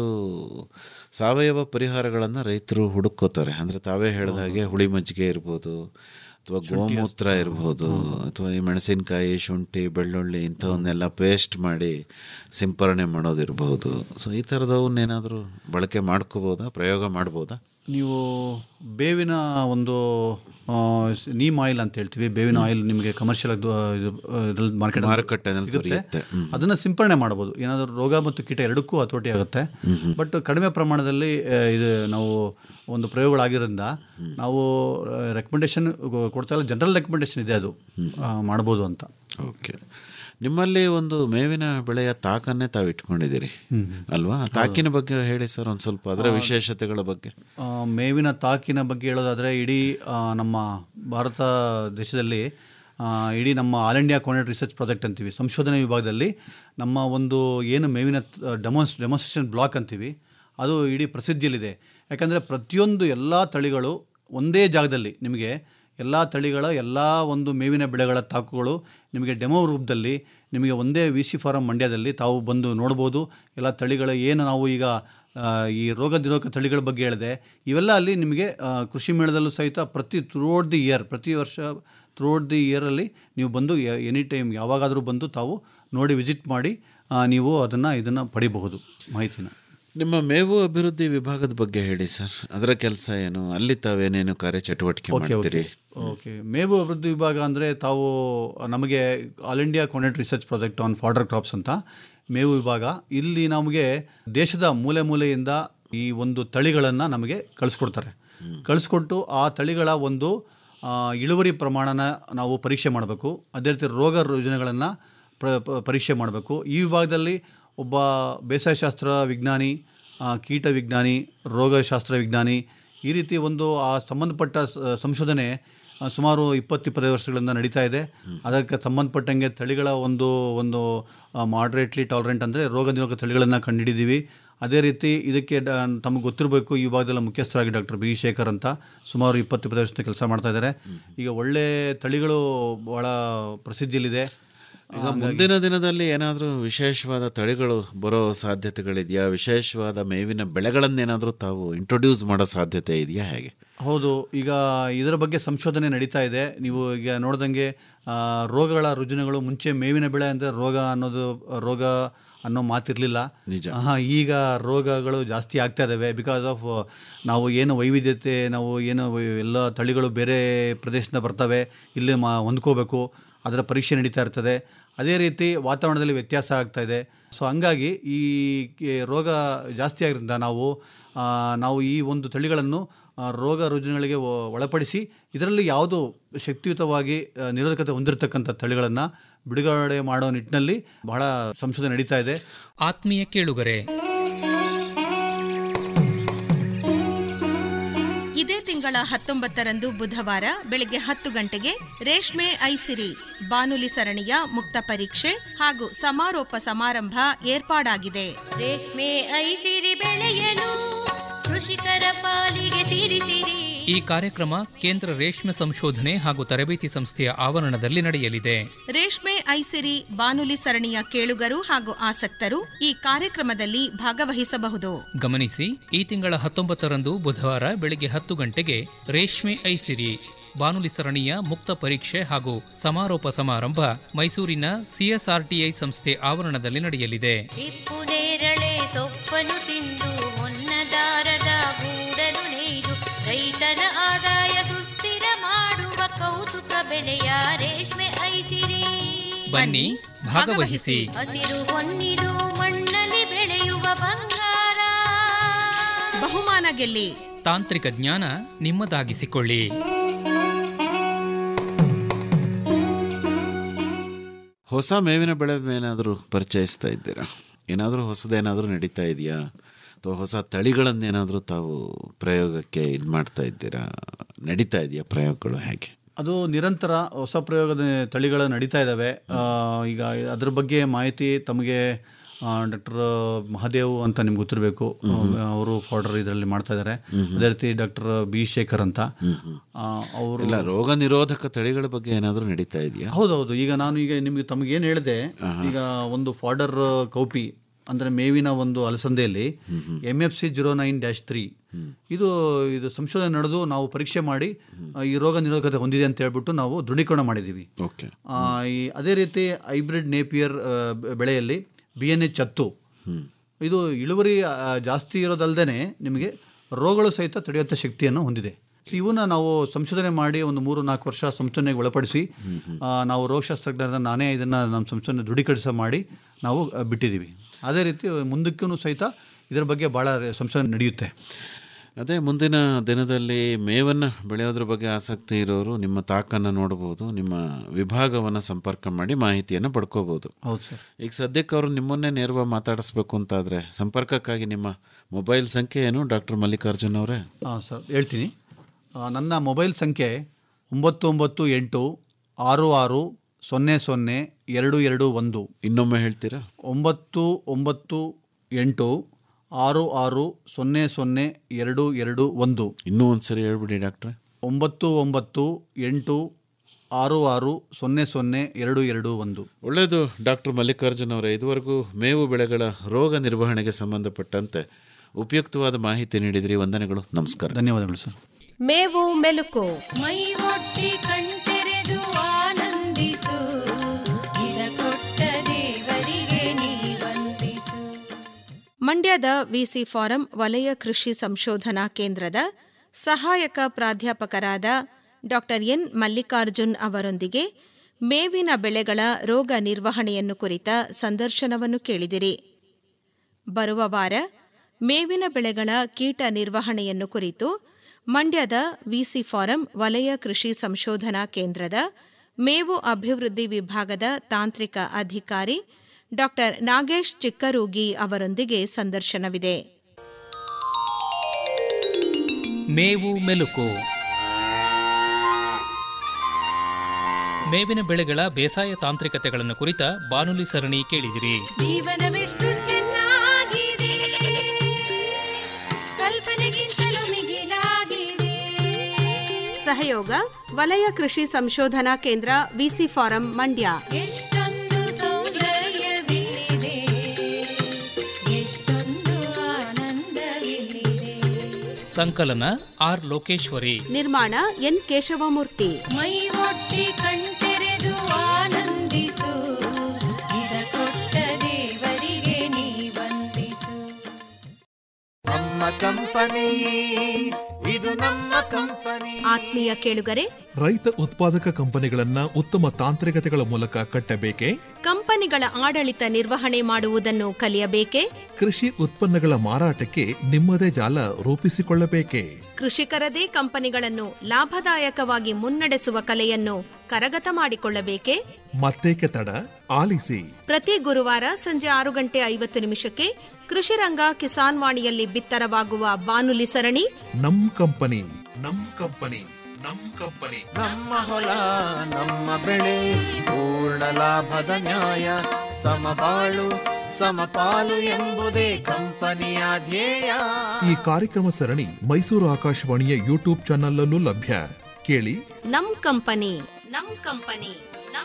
ಸಾವಯವ ಪರಿಹಾರಗಳನ್ನು ರೈತರು ಹುಡುಕೋತಾರೆ ಅಂದರೆ ತಾವೇ ಹೇಳಿದ ಹಾಗೆ ಹುಳಿ ಮಜ್ಜಿಗೆ ಇರ್ಬೋದು ಅಥವಾ ಗೋಮೂತ್ರ ಇರ್ಬೋದು ಅಥವಾ ಈ ಮೆಣಸಿನಕಾಯಿ ಶುಂಠಿ ಬೆಳ್ಳುಳ್ಳಿ ಇಂಥವನ್ನೆಲ್ಲ ಪೇಸ್ಟ್ ಮಾಡಿ ಸಿಂಪರಣೆ ಮಾಡೋದಿರ್ಬೋದು ಸೊ ಈ ಥರದವನ್ನೇನಾದರೂ ಬಳಕೆ ಮಾಡ್ಕೋಬೋದಾ ಪ್ರಯೋಗ ಮಾಡ್ಬೋದಾ ನೀವು ಬೇವಿನ ಒಂದು ಆ, ಸ್- ನೀಮ್ ಆಯಿಲ್ ಅಂತ ಹೇಳ್ತೀವಿ ಬೇವಿನ ಆಯಿಲ್ ನಿಮಗೆ ಕಮರ್ಷಿಯಲ್ ಮಾರ್ಕೆಟ್ ಮಾರುಕಟ್ಟೆನಲ್ಲಿ ದೊರೆಯುತ್ತೆ. ಹ್ಮ್. ಅದನ್ನು ಸಿಂಪರಣೆ ಮಾಡ್ಬೋದು ಏನಾದರೂ ರೋಗ ಮತ್ತು ಕೀಟ ಎರಡಕ್ಕೂ ಹತೋಟಿ ಆಗುತ್ತೆ ಬಟ್ ಕಡಿಮೆ ಪ್ರಮಾಣದಲ್ಲಿ ಆ, ಇದು ನಾವು ಒಂದು ಪ್ರಯೋಗಗಳಾಗಿರೋದ್ರಿಂದ ನಾವು ರೆಕಮೆಂಡೇಶನ್ ಕೊಡ್ತಾ ಇಲ್ಲ ಜನರಲ್ ರೆಕಮೆಂಡೇಶನ್ ಇದೆ ಅದು ಆ, ಮಾಡ್ಬೋದು ಅಂತ ಓಕೆ ನಿಮ್ಮಲ್ಲಿ ಒಂದು ಮೇವಿನ ಬೆಳೆಯ ತಾಕನ್ನೇ ತಾವು ಇಟ್ಕೊಂಡಿದ್ದೀರಿ ಅಲ್ವಾ ಆ ತಾಕಿನ ಬಗ್ಗೆ ಹೇಳಿ ಸರ್ ಒಂದು ಸ್ವಲ್ಪ ಅದರ ವಿಶೇಷತೆಗಳ ಬಗ್ಗೆ ಆ, ಮೇವಿನ ತಾಕಿನ ಬಗ್ಗೆ ಹೇಳೋದಾದರೆ ಇಡೀ ಆ, ನಮ್ಮ ಭಾರತ ದೇಶದಲ್ಲಿ ಆ, ಇಡೀ ನಮ್ಮ all India coordinated research project ಅಂತೀವಿ ಸಂಶೋಧನೆ ವಿಭಾಗದಲ್ಲಿ ನಮ್ಮ ಒಂದು ಏನು ಮೇವಿನ ಡೆಮಾನ್ಸ್ ಡೆಮಾನ್ಸ್ಟ್ರೇಷನ್ ಬ್ಲಾಕ್ ಅಂತೀವಿ ಅದು ಇಡೀ ಪ್ರಸಿದ್ಧಿಯಲ್ಲಿದೆ ಯಾಕಂದರೆ ಪ್ರತಿಯೊಂದು ಎಲ್ಲ ತಳಿಗಳು ಒಂದೇ ಜಾಗದಲ್ಲಿ ನಿಮಗೆ ಎಲ್ಲ ತಳಿಗಳ ಎಲ್ಲ ಒಂದು ಮೇವಿನ ಬೆಳೆಗಳ ತಾಕುಗಳು ನಿಮಗೆ ಡೆಮೋ ರೂಪದಲ್ಲಿ ನಿಮಗೆ ಒಂದೇ ವಿ ಸಿ ಫಾರಂ ಮಂಡ್ಯದಲ್ಲಿ ತಾವು ಬಂದು ನೋಡ್ಬೋದು ಎಲ್ಲ ತಳಿಗಳ ಏನು ನಾವು ಈಗ ಆ, ಈ ರೋಗ ನಿರೋಧಕ ತಳಿಗಳ ಬಗ್ಗೆ ಹೇಳಿದೆ ಇವೆಲ್ಲ ಅಲ್ಲಿ ನಿಮಗೆ ಆ, ಕೃಷಿ ಮೇಳದಲ್ಲೂ ಸಹಿತ ಪ್ರತಿ ಥ್ರೂಔಟ್ ದಿ ಇಯರ್ ಪ್ರತಿ ವರ್ಷ ಥ್ರೂಔಟ್ ದಿ ಇಯರಲ್ಲಿ ನೀವು ಬಂದು ಎನಿ ಟೈಮ್ ಯಾವಾಗಾದರೂ ಬಂದು ತಾವು ನೋಡಿ ವಿಸಿಟ್ ಮಾಡಿ ಆ, ನೀವು ಅದನ್ನು ಇದನ್ನು ಪಡಿಬಹುದು ಮಾಹಿತಿನ ನಿಮ್ಮ ಮೇವು ಅಭಿವೃದ್ಧಿ ವಿಭಾಗದ ಬಗ್ಗೆ ಹೇಳಿ ಸರ್ ಅದರ ಕೆಲಸ ಏನು ಅಲ್ಲಿ ತಾವೇನೇನು ಕಾರ್ಯಚಟುವಟಿಕೆ ಓಕೆ ಮಾಡ್ತೀರಿ ಓಕೆ ಮೇವು ಅಭಿವೃದ್ಧಿ ವಿಭಾಗ ಅಂದರೆ ತಾವು ನಮಗೆ all India coordinated research project on fodder crops ಅಂತ ಮೇವು ವಿಭಾಗ ಇಲ್ಲಿ ನಮಗೆ ದೇಶದ ಮೂಲೆ ಮೂಲೆಯಿಂದ ಈ ಒಂದು ತಳಿಗಳನ್ನು ನಮಗೆ ಕಳಿಸ್ಕೊಡ್ತಾರೆ ಕಳಿಸ್ಕೊಟ್ಟು ಆ ತಳಿಗಳ ಒಂದು ಆ, ಇಳುವರಿ ಪ್ರಮಾಣನ ನಾವು ಪರೀಕ್ಷೆ ಮಾಡಬೇಕು ಅದೇ ರೀತಿ ರೋಗ ರುಜಿನಗಳನ್ನು ಪ್ರ ಪ- ಪರೀಕ್ಷೆ ಮಾಡಬೇಕು ಈ ವಿಭಾಗದಲ್ಲಿ ಒಬ್ಬ ಬೇಸಾಯಶಾಸ್ತ್ರ ವಿಜ್ಞಾನಿ ಆ, ಕೀಟ ವಿಜ್ಞಾನಿ ರೋಗಶಾಸ್ತ್ರ ವಿಜ್ಞಾನಿ ಈ ರೀತಿ ಒಂದು ಆ ಸಂಬಂಧಪಟ್ಟ ಸ- ಸಂಶೋಧನೆ ಆ, ಸುಮಾರು ಇಪ್ಪತ್ತು ಇಪ್ಪತ್ತೈದು ವರ್ಷಗಳಿಂದ ನಡೀತಾ ಇದೆ ಅದಕ್ಕೆ ಸಂಬಂಧಪಟ್ಟಂಗೆ ತಳಿಗಳ ಒಂದು ಒಂದು ಮಾಡ್ರೇಟ್ಲಿ ಟಾಲರೆಂಟ್ ಅಂದರೆ ರೋಗ ನಿರೋಧಕ ತಳಿಗಳನ್ನು ಕಂಡುಹಿಡಿದೀವಿ ಅದೇ ರೀತಿ ಇದಕ್ಕೆ ಡ ತಮಗೆ ಗೊತ್ತಿರಬೇಕು ಈ ವಿಭಾಗದಲ್ಲಿ ಮುಖ್ಯಸ್ಥರಾಗಿ ಡಾಕ್ಟರ್ ಬಿ ಶೇಖರ್ ಅಂತ ಸುಮಾರು ಇಪ್ಪತ್ತು ಇಪ್ಪತ್ತೈದು ವರ್ಷದ ಕೆಲಸ ಮಾಡ್ತಾ ಇದ್ದಾರೆ ಈಗ ಒಳ್ಳೆ ತಳಿಗಳು ಭಾಳ ಪ್ರಸಿದ್ಧಿಯಲ್ಲಿದೆ ಈಗ ಮುಂದಿನ ದಿನದಲ್ಲಿ ಏನಾದರೂ ವಿಶೇಷವಾದ ತಳಿಗಳು ಬರೋ ಸಾಧ್ಯತೆಗಳಿದೆಯಾ ವಿಶೇಷವಾದ ಮೇವಿನ ಬೆಳೆಗಳನ್ನೇನಾದರೂ ತಾವು ಇಂಟ್ರೊಡ್ಯೂಸ್ ಮಾಡೋ ಸಾಧ್ಯತೆ ಇದೆಯಾ ಹೇಗೆ ಹೌದು ಈಗ ಇದರ ಬಗ್ಗೆ ಸಂಶೋಧನೆ ನಡೀತಾ ಇದೆ ನೀವು ಈಗ ನೋಡ್ದಂಗೆ ಆ, ರೋಗಗಳ ರುಜಿನಗಳು ಮುಂಚೆ ಮೇವಿನ ಬೆಳೆ ಅಂದರೆ ರೋಗ ಅನ್ನೋದು ರೋಗ ಅನ್ನೋ ಮಾತಿರಲಿಲ್ಲ ನಿಜ. ಈಗ ರೋಗಗಳು ಜಾಸ್ತಿ ಆಗ್ತಾ ಇದ್ದಾವೆ ಬಿಕಾಸ್ ಆಫ್ ನಾವು ಏನು ವೈವಿಧ್ಯತೆ ನಾವು ಏನು ವೈ- ಎಲ್ಲ ತಳಿಗಳು ಬೇರೆ ಪ್ರದೇಶದಿಂದ ಬರ್ತವೆ ಇಲ್ಲಿ ಮಾ ಹೊಂದ್ಕೋಬೇಕು ಅದರ ಪರೀಕ್ಷೆ ನಡೀತಾ ಇರ್ತದೆ ಅದೇ ರೀತಿ ವಾತಾವರಣದಲ್ಲಿ ವ್ಯತ್ಯಾಸ ಆಗ್ತಾ ಇದೆ ಸೊ ಹಂಗಾಗಿ ಈ ಕೆ- ರೋಗ ಜಾಸ್ತಿ ಆಗಿರೋದ್ರಿಂದ ನಾವು ಆ, ನಾವು ಈ ಒಂದು ತಳಿಗಳನ್ನು ಆ, ರೋಗ ರುಜಿನಗಳಿಗೆ ಒ- ಒಳಪಡಿಸಿ ಇದರಲ್ಲಿ ಯಾವುದು ಶಕ್ತಿಯುತವಾಗಿ ಆ, ನಿರೋಧಕತೆ ಹೊಂದಿರತಕ್ಕಂಥ ತಳಿಗಳನ್ನು ಬಿಡುಗಡೆ ಮಾಡೋ ನಿಟ್ಟಿನಲ್ಲಿ ಬಹಳ ಸಂಶೋಧನೆ ನಡೀತಾ ಇದೆ ಆತ್ಮೀಯ ಕೇಳುಗರೆ ಇದೇ ತಿಂಗಳ ಹತ್ತೊಂಬತ್ತರಂದು ಬುಧವಾರ ಬೆಳಗ್ಗೆ ಹತ್ತು ಗಂಟೆಗೆ ರೇಷ್ಮೆ ಐಸಿರಿ ಬಾನುಲಿ ಸರಣಿಯ ಮುಕ್ತ ಪರೀಕ್ಷೆ ಹಾಗೂ ಸಮಾರೋಪ ಸಮಾರಂಭ ಏರ್ಪಾಡಾಗಿದೆ ರೇಷ್ಮೆ ಐಸಿರಿ ಬೆಳೆಯಲು ಕೃಷಿಕರ ಪಾಲಿಗೆ ಸಿರಿಸಿರಿ ಈ ಕಾರ್ಯಕ್ರಮ ಕೇಂದ್ರ ರೇಷ್ಮೆ ಸಂಶೋಧನೆ ಹಾಗೂ ತರಬೇತಿ ಸಂಸ್ಥೆಯ ಆವರಣದಲ್ಲಿ ನಡೆಯಲಿದೆ ರೇಷ್ಮೆ ಐಸಿರಿ ಬಾನುಲಿ ಸರಣಿಯ ಕೇಳುಗರು ಹಾಗೂ ಆಸಕ್ತರು ಈ ಕಾರ್ಯಕ್ರಮದಲ್ಲಿ ಭಾಗವಹಿಸಬಹುದು ಗಮನಿಸಿ ಈ ತಿಂಗಳ ಹತ್ತೊಂಬತ್ತರಂದು ಬುಧವಾರ ಬೆಳಗ್ಗೆ ಹತ್ತು ಗಂಟೆಗೆ ರೇಷ್ಮೆ ಐಸಿರಿ ಬಾನುಲಿ ಸರಣಿಯ ಮುಕ್ತ ಪರೀಕ್ಷೆ ಹಾಗೂ ಸಮಾರೋಪ ಸಮಾರಂಭ ಮೈಸೂರಿನ ಸಿಎಸ್ಆರ್ಟಿಐ ಸಂಸ್ಥೆ ಆವರಣದಲ್ಲಿ ನಡೆಯಲಿದೆ ಹಿಪ್ಪು ನೇರಳೆ ಸೊಪ್ಪನ್ನು ತಿಂದು ಹೊನ್ನದಾರದ ಗೂಡನ್ನು ನೇಯ್ದು ರೈತನ ಆದಾಯ ಸುಸ್ಥಿರ ಮಾಡುವ ಕೌತುಕ ಬೆಳೆಯ ರೇಷ್ಮೆ ಐಸಿರಿ ಬನ್ನಿ ಭಾಗವಹಿಸಿ ಹಸಿರು ಹೊನ್ನಿದು ಮಣ್ಣಲ್ಲಿ ಬೆಳೆಯುವ ಬಂಗಾರ ಬಹುಮಾನ ಗೆಲ್ಲಿ ತಾಂತ್ರಿಕ ಜ್ಞಾನ ನಿಮ್ಮದಾಗಿಸಿಕೊಳ್ಳಿ ಹೊಸ ಮೇವಿನ ಬೆಳೆ ಏನಾದರೂ ಪರಿಚಯಿಸ್ತಾ ಇದ್ದೀರಾ ಏನಾದರೂ ಹೊಸದೇನಾದರೂ ನಡೀತಾ ಇದೆಯಾ ಅಥವಾ ಹೊಸ ತಳಿಗಳನ್ನೇನಾದರೂ ತಾವು ಪ್ರಯೋಗಕ್ಕೆ ಇದು ಮಾಡ್ತಾ ಇದ್ದೀರಾ ನಡೀತಾ ಇದೆಯಾ ಪ್ರಯೋಗಗಳು ಹೇಗೆ ಅದು ನಿರಂತರ ಹೊಸ ಪ್ರಯೋಗದ ತಳಿಗಳು ನಡೀತಾ ಇದ್ದಾವೆ ಆ, ಈಗ ಅದ್ರ ಬಗ್ಗೆ ಮಾಹಿತಿ ತಮಗೆ ಡಾಕ್ಟರ್ ಮಹಾದೇವ್ ಅಂತ ನಿಮ್ಗೆ ಗೊತ್ತಿರಬೇಕು ಅವರು ಫಾರ್ಡರ್ ಇದರಲ್ಲಿ ಮಾಡ್ತಾ ಇದ್ದಾರೆ ಅದೇ ರೀತಿ ಡಾಕ್ಟರ್ ಬಿ ಶೇಖರ್ ಅಂತ ಅವರು ಇಲ್ಲ ರೋಗ ನಿರೋಧಕ ತಳಿಗಳ ಬಗ್ಗೆ ಏನಾದರೂ ನಡೀತಾ ಇದೆಯಾ ಹೌದೌದು ಈಗ ನಾನು ಈಗ ನಿಮಗೆ ತಮಗೇನು ಹೇಳಿದೆ ಈಗ ಒಂದು ಫಾರ್ಡರ್ ಕೌಪಿ ಅಂದರೆ ಮೇವಿನ ಒಂದು ಅಲಸಂದೆಯಲ್ಲಿ M F C zero nine dash three ಇದು ಇದು ಸಂಶೋಧನೆ ನಡೆದು ನಾವು ಪರೀಕ್ಷೆ ಮಾಡಿ ಆ, ಈ ರೋಗ ನಿರೋಧಕತೆ ಹೊಂದಿದೆ ಅಂತ ಹೇಳ್ಬಿಟ್ಟು ನಾವು ದೃಢೀಕರಣ ಮಾಡಿದ್ದೀವಿ ಓಕೆ ಆ, ಈ ಅದೇ ರೀತಿ ಹೈಬ್ರಿಡ್ ನೇಪಿಯರ್ ಆ, ಬೆ- ಬೆಳೆಯಲ್ಲಿ ಬಿ ಎನ್ ಎಚ್ ಹತ್ತು ಇದು ಇಳುವರಿ ಆ, ಜಾಸ್ತಿ ಇರೋದಲ್ಲದೆ ನಿಮಗೆ ರೋಗಗಳು ಸಹಿತ ತಡೆಯುವಂಥ ಶಕ್ತಿಯನ್ನು ಹೊಂದಿದೆ ಸೊ ಇವನ್ನ ನಾವು ಸಂಶೋಧನೆ ಮಾಡಿ ಒಂದು ಮೂರು ನಾಲ್ಕು ವರ್ಷ ಸಂಶೋಧನೆಗೆ ಒಳಪಡಿಸಿ ಆ, ನಾವು ರೋಗಶಾಸ್ತ್ರಜ್ಞರ ನಾನೇ ಇದನ್ನು ನಮ್ಮ ಸಂಶೋಧನೆ ದೃಢೀಕರಿಸ ಮಾಡಿ ನಾವು ಆ, ಬಿಟ್ಟಿದ್ದೀವಿ ಅದೇ ರೀತಿ ಮುಂದಕ್ಕೂ ಸಹಿತ ಇದರ ಬಗ್ಗೆ ಭಾಳ ಸಂಶೋಧನೆ ನಡೆಯುತ್ತೆ ಅದೇ ಮುಂದಿನ ದಿನದಲ್ಲಿ ಮೇವನ್ನು ಬೆಳೆಯೋದ್ರ ಬಗ್ಗೆ ಆಸಕ್ತಿ ಇರೋರು ನಿಮ್ಮ ತಾಕನ್ನು ನೋಡ್ಬೋದು ನಿಮ್ಮ ವಿಭಾಗವನ್ನು ಸಂಪರ್ಕ ಮಾಡಿ ಮಾಹಿತಿಯನ್ನು ಪಡ್ಕೋಬೋದು ಹೌದು ಸರ್ ಈಗ ಸದ್ಯಕ್ಕೆ ಅವರು ನಿಮ್ಮನ್ನೇ ನೇರವಾಗಿ ಮಾತಾಡಿಸ್ಬೇಕು ಅಂತಾದರೆ ಸಂಪರ್ಕಕ್ಕಾಗಿ ನಿಮ್ಮ ಮೊಬೈಲ್ ಸಂಖ್ಯೆ ಏನು ಡಾಕ್ಟರ್ ಮಲ್ಲಿಕಾರ್ಜುನ್ ಅವರೇ ಹಾಂ ಸರ್ ಹೇಳ್ತೀನಿ ಆ, ನನ್ನ ಮೊಬೈಲ್ ಸಂಖ್ಯೆ ಒಂಬತ್ತು ಒಂಬತ್ತು ಎಂಟು ಆರು ಆರು ಸೊನ್ನೆ ಸೊನ್ನೆ ಎರಡು ಎರಡು ಒಂದು ಇನ್ನೊಮ್ಮೆ ಹೇಳ್ತೀರಾ ಒಂಬತ್ತು ಒಂಬತ್ತು ಎಂಟು ಆರು ಆರು ಸೊನ್ನೆ ಸೊನ್ನೆ ಎರಡು ಎರಡು ಒಂದು ಇನ್ನೂ ಒಂದು ಸರಿ ಹೇಳ್ಬಿಡಿ ಡಾಕ್ಟ್ರೆ ಒಂಬತ್ತು ಒಂಬತ್ತು ಎಂಟು ಆರು ಆರು ಸೊನ್ನೆ ಸೊನ್ನೆ ಎರಡು ಎರಡು ಒಂದು ಒಳ್ಳೆಯದು ಡಾಕ್ಟರ್ ಮಲ್ಲಿಕಾರ್ಜುನ್ ಅವರೇ ಇದುವರೆಗೂ ಮೇವು ಬೆಳೆಗಳ ರೋಗ ನಿರ್ವಹಣೆಗೆ ಸಂಬಂಧಪಟ್ಟಂತೆ ಉಪಯುಕ್ತವಾದ ಮಾಹಿತಿ ನೀಡಿದ್ರಿ ವಂದನೆಗಳು ನಮಸ್ಕಾರ ಧನ್ಯವಾದಗಳು ಸರ್ ಮೇವು ಮೆಲುಕು ಮೈ ಒಟ್ಟಿ ಕಣ್ತೆರೆದು ಆನಂದಿಸು ಇದ ಕೊಟ್ಟ ದೇವರಿಗೆ ನೀ ವಂದಿಸು ಮಂಡ್ಯದ ವಿಸಿ ಫಾರಂ ವಲಯ ಕೃಷಿ ಸಂಶೋಧನಾ ಕೇಂದ್ರದ ಸಹಾಯಕ ಪ್ರಾಧ್ಯಾಪಕರಾದ ಡಾಕ್ಟರ್ ಎನ್ ಮಲ್ಲಿಕಾರ್ಜುನ್ ಅವರೊಂದಿಗೆ ಮೇವಿನ ಬೆಳೆಗಳ ರೋಗ ನಿರ್ವಹಣೆಯನ್ನು ಕುರಿತ ಸಂದರ್ಶನವನ್ನು ಕೇಳಿದಿರಿ ಬರುವ ವಾರ ಮೇವಿನ ಬೆಳೆಗಳ ಕೀಟ ನಿರ್ವಹಣೆಯನ್ನು ಕುರಿತು ಮಂಡ್ಯದ ವಿಸಿ ಫಾರಂ ವಲಯ ಕೃಷಿ ಸಂಶೋಧನಾ ಕೇಂದ್ರದ ಮೇವು ಅಭಿವೃದ್ಧಿ ವಿಭಾಗದ ತಾಂತ್ರಿಕ ಅಧಿಕಾರಿ ಡಾಕ್ಟರ್ ನಾಗೇಶ್ ಚಿಕ್ಕರೂಗಿ ಅವರೊಂದಿಗೆ ಸಂದರ್ಶನವಿದೆ ಮೇವು ಮೆಲುಕು ಮೇವಿನ ಬೆಳೆಗಳ ಬೇಸಾಯ ತಾಂತ್ರಿಕತೆಗಳನ್ನು ಕುರಿತ ಬಾನುಲಿ ಸರಣಿ ಕೇಳಿದಿರಿ ಜೀವನವೆಷ್ಟು ಚೆನ್ನಾಗಿದೆ ಕಲ್ಪನೆಗಿಂತಲೂ ಮಿಗಿಲಾಗಿದೆ ಸಹಯೋಗ ವಲಯ ಕೃಷಿ ಸಂಶೋಧನಾ ಕೇಂದ್ರ ವಿಸಿ ಫಾರಂ ಮಂಡ್ಯ ಎಷ್ಟೊಂದು ಸೌಂದರ್ಯವಿಲ್ಲಿದೆ ಎಷ್ಟೊಂದು ಆನಂದವಿಲ್ಲಿದೆ ಸಂಕಲನ ಆರ್ ಲೋಕೇಶ್ವರಿ ನಿರ್ಮಾಣ ಎನ್ ಕೇಶವಮೂರ್ತಿ ಮೈ ಒಟ್ಟಿ ಕಣ್ತೆರೆದು ಆನಂದಿಸು ಇದ ಕೊಟ್ಟ ದೇವರಿಗೆ ಕಂಪನಿ ಇದು ನಮ್ಮ ಕಂಪನಿ ಆತ್ಮೀಯ ಕೇಳುಗರೆ ರೈತ ಉತ್ಪಾದಕ ಕಂಪನಿಗಳನ್ನ ಉತ್ತಮ ತಾಂತ್ರಿಕತೆಗಳ ಮೂಲಕ ಕಟ್ಟಬೇಕೆ ಕಂಪನಿಗಳ ಆಡಳಿತ ನಿರ್ವಹಣೆ ಮಾಡುವುದನ್ನು ಕಲಿಯಬೇಕೆ ಕೃಷಿ ಉತ್ಪನ್ನಗಳ ಮಾರಾಟಕ್ಕೆ ನಿಮ್ಮದೇ ಜಾಲ ರೂಪಿಸಿಕೊಳ್ಳಬೇಕೆ ಕೃಷಿಕರದೇ ಕಂಪನಿಗಳನ್ನು ಲಾಭದಾಯಕವಾಗಿ ಮುನ್ನಡೆಸುವ ಕಲೆಯನ್ನು ಕರಗತ ಮಾಡಿಕೊಳ್ಳಬೇಕೆ ಮತ್ತೇಕೆ ತಡ ಆಲಿಸಿ ಪ್ರತಿ ಗುರುವಾರ ಸಂಜೆ ಆರು ಗಂಟೆ ಐವತ್ತು ನಿಮಿಷಕ್ಕೆ ಕೃಷಿ ರಂಗ ಕಿಸಾನ್ ವಾಣಿಯಲ್ಲಿ ಬಿತ್ತರವಾಗುವ ಬಾನುಲಿ ಸರಣಿ ನಮ್ ಕಂಪನಿ ನಮ್ ಕಂಪನಿ ನಮ್ ಕಂಪನಿ ನಮ್ಮ ಹೊಲ ನಮ್ಮ ಬೆಳೆ ಪೂರ್ಣ ಲಾಭದ ನ್ಯಾಯ ಸಮಬಾಳು ಸಮಪಾಲು ಎಂಬುದೇ ಕಂಪನಿಯ ಧ್ಯೇಯ ಈ ಕಾರ್ಯಕ್ರಮ ಸರಣಿ ಮೈಸೂರು ಆಕಾಶವಾಣಿಯ ಯೂಟ್ಯೂಬ್ ಚಾನಲ್ ಅಲ್ಲೂ ಲಭ್ಯ ಕೇಳಿ ನಮ್ ಕಂಪನಿ ನಮ್ ಕಂಪನಿ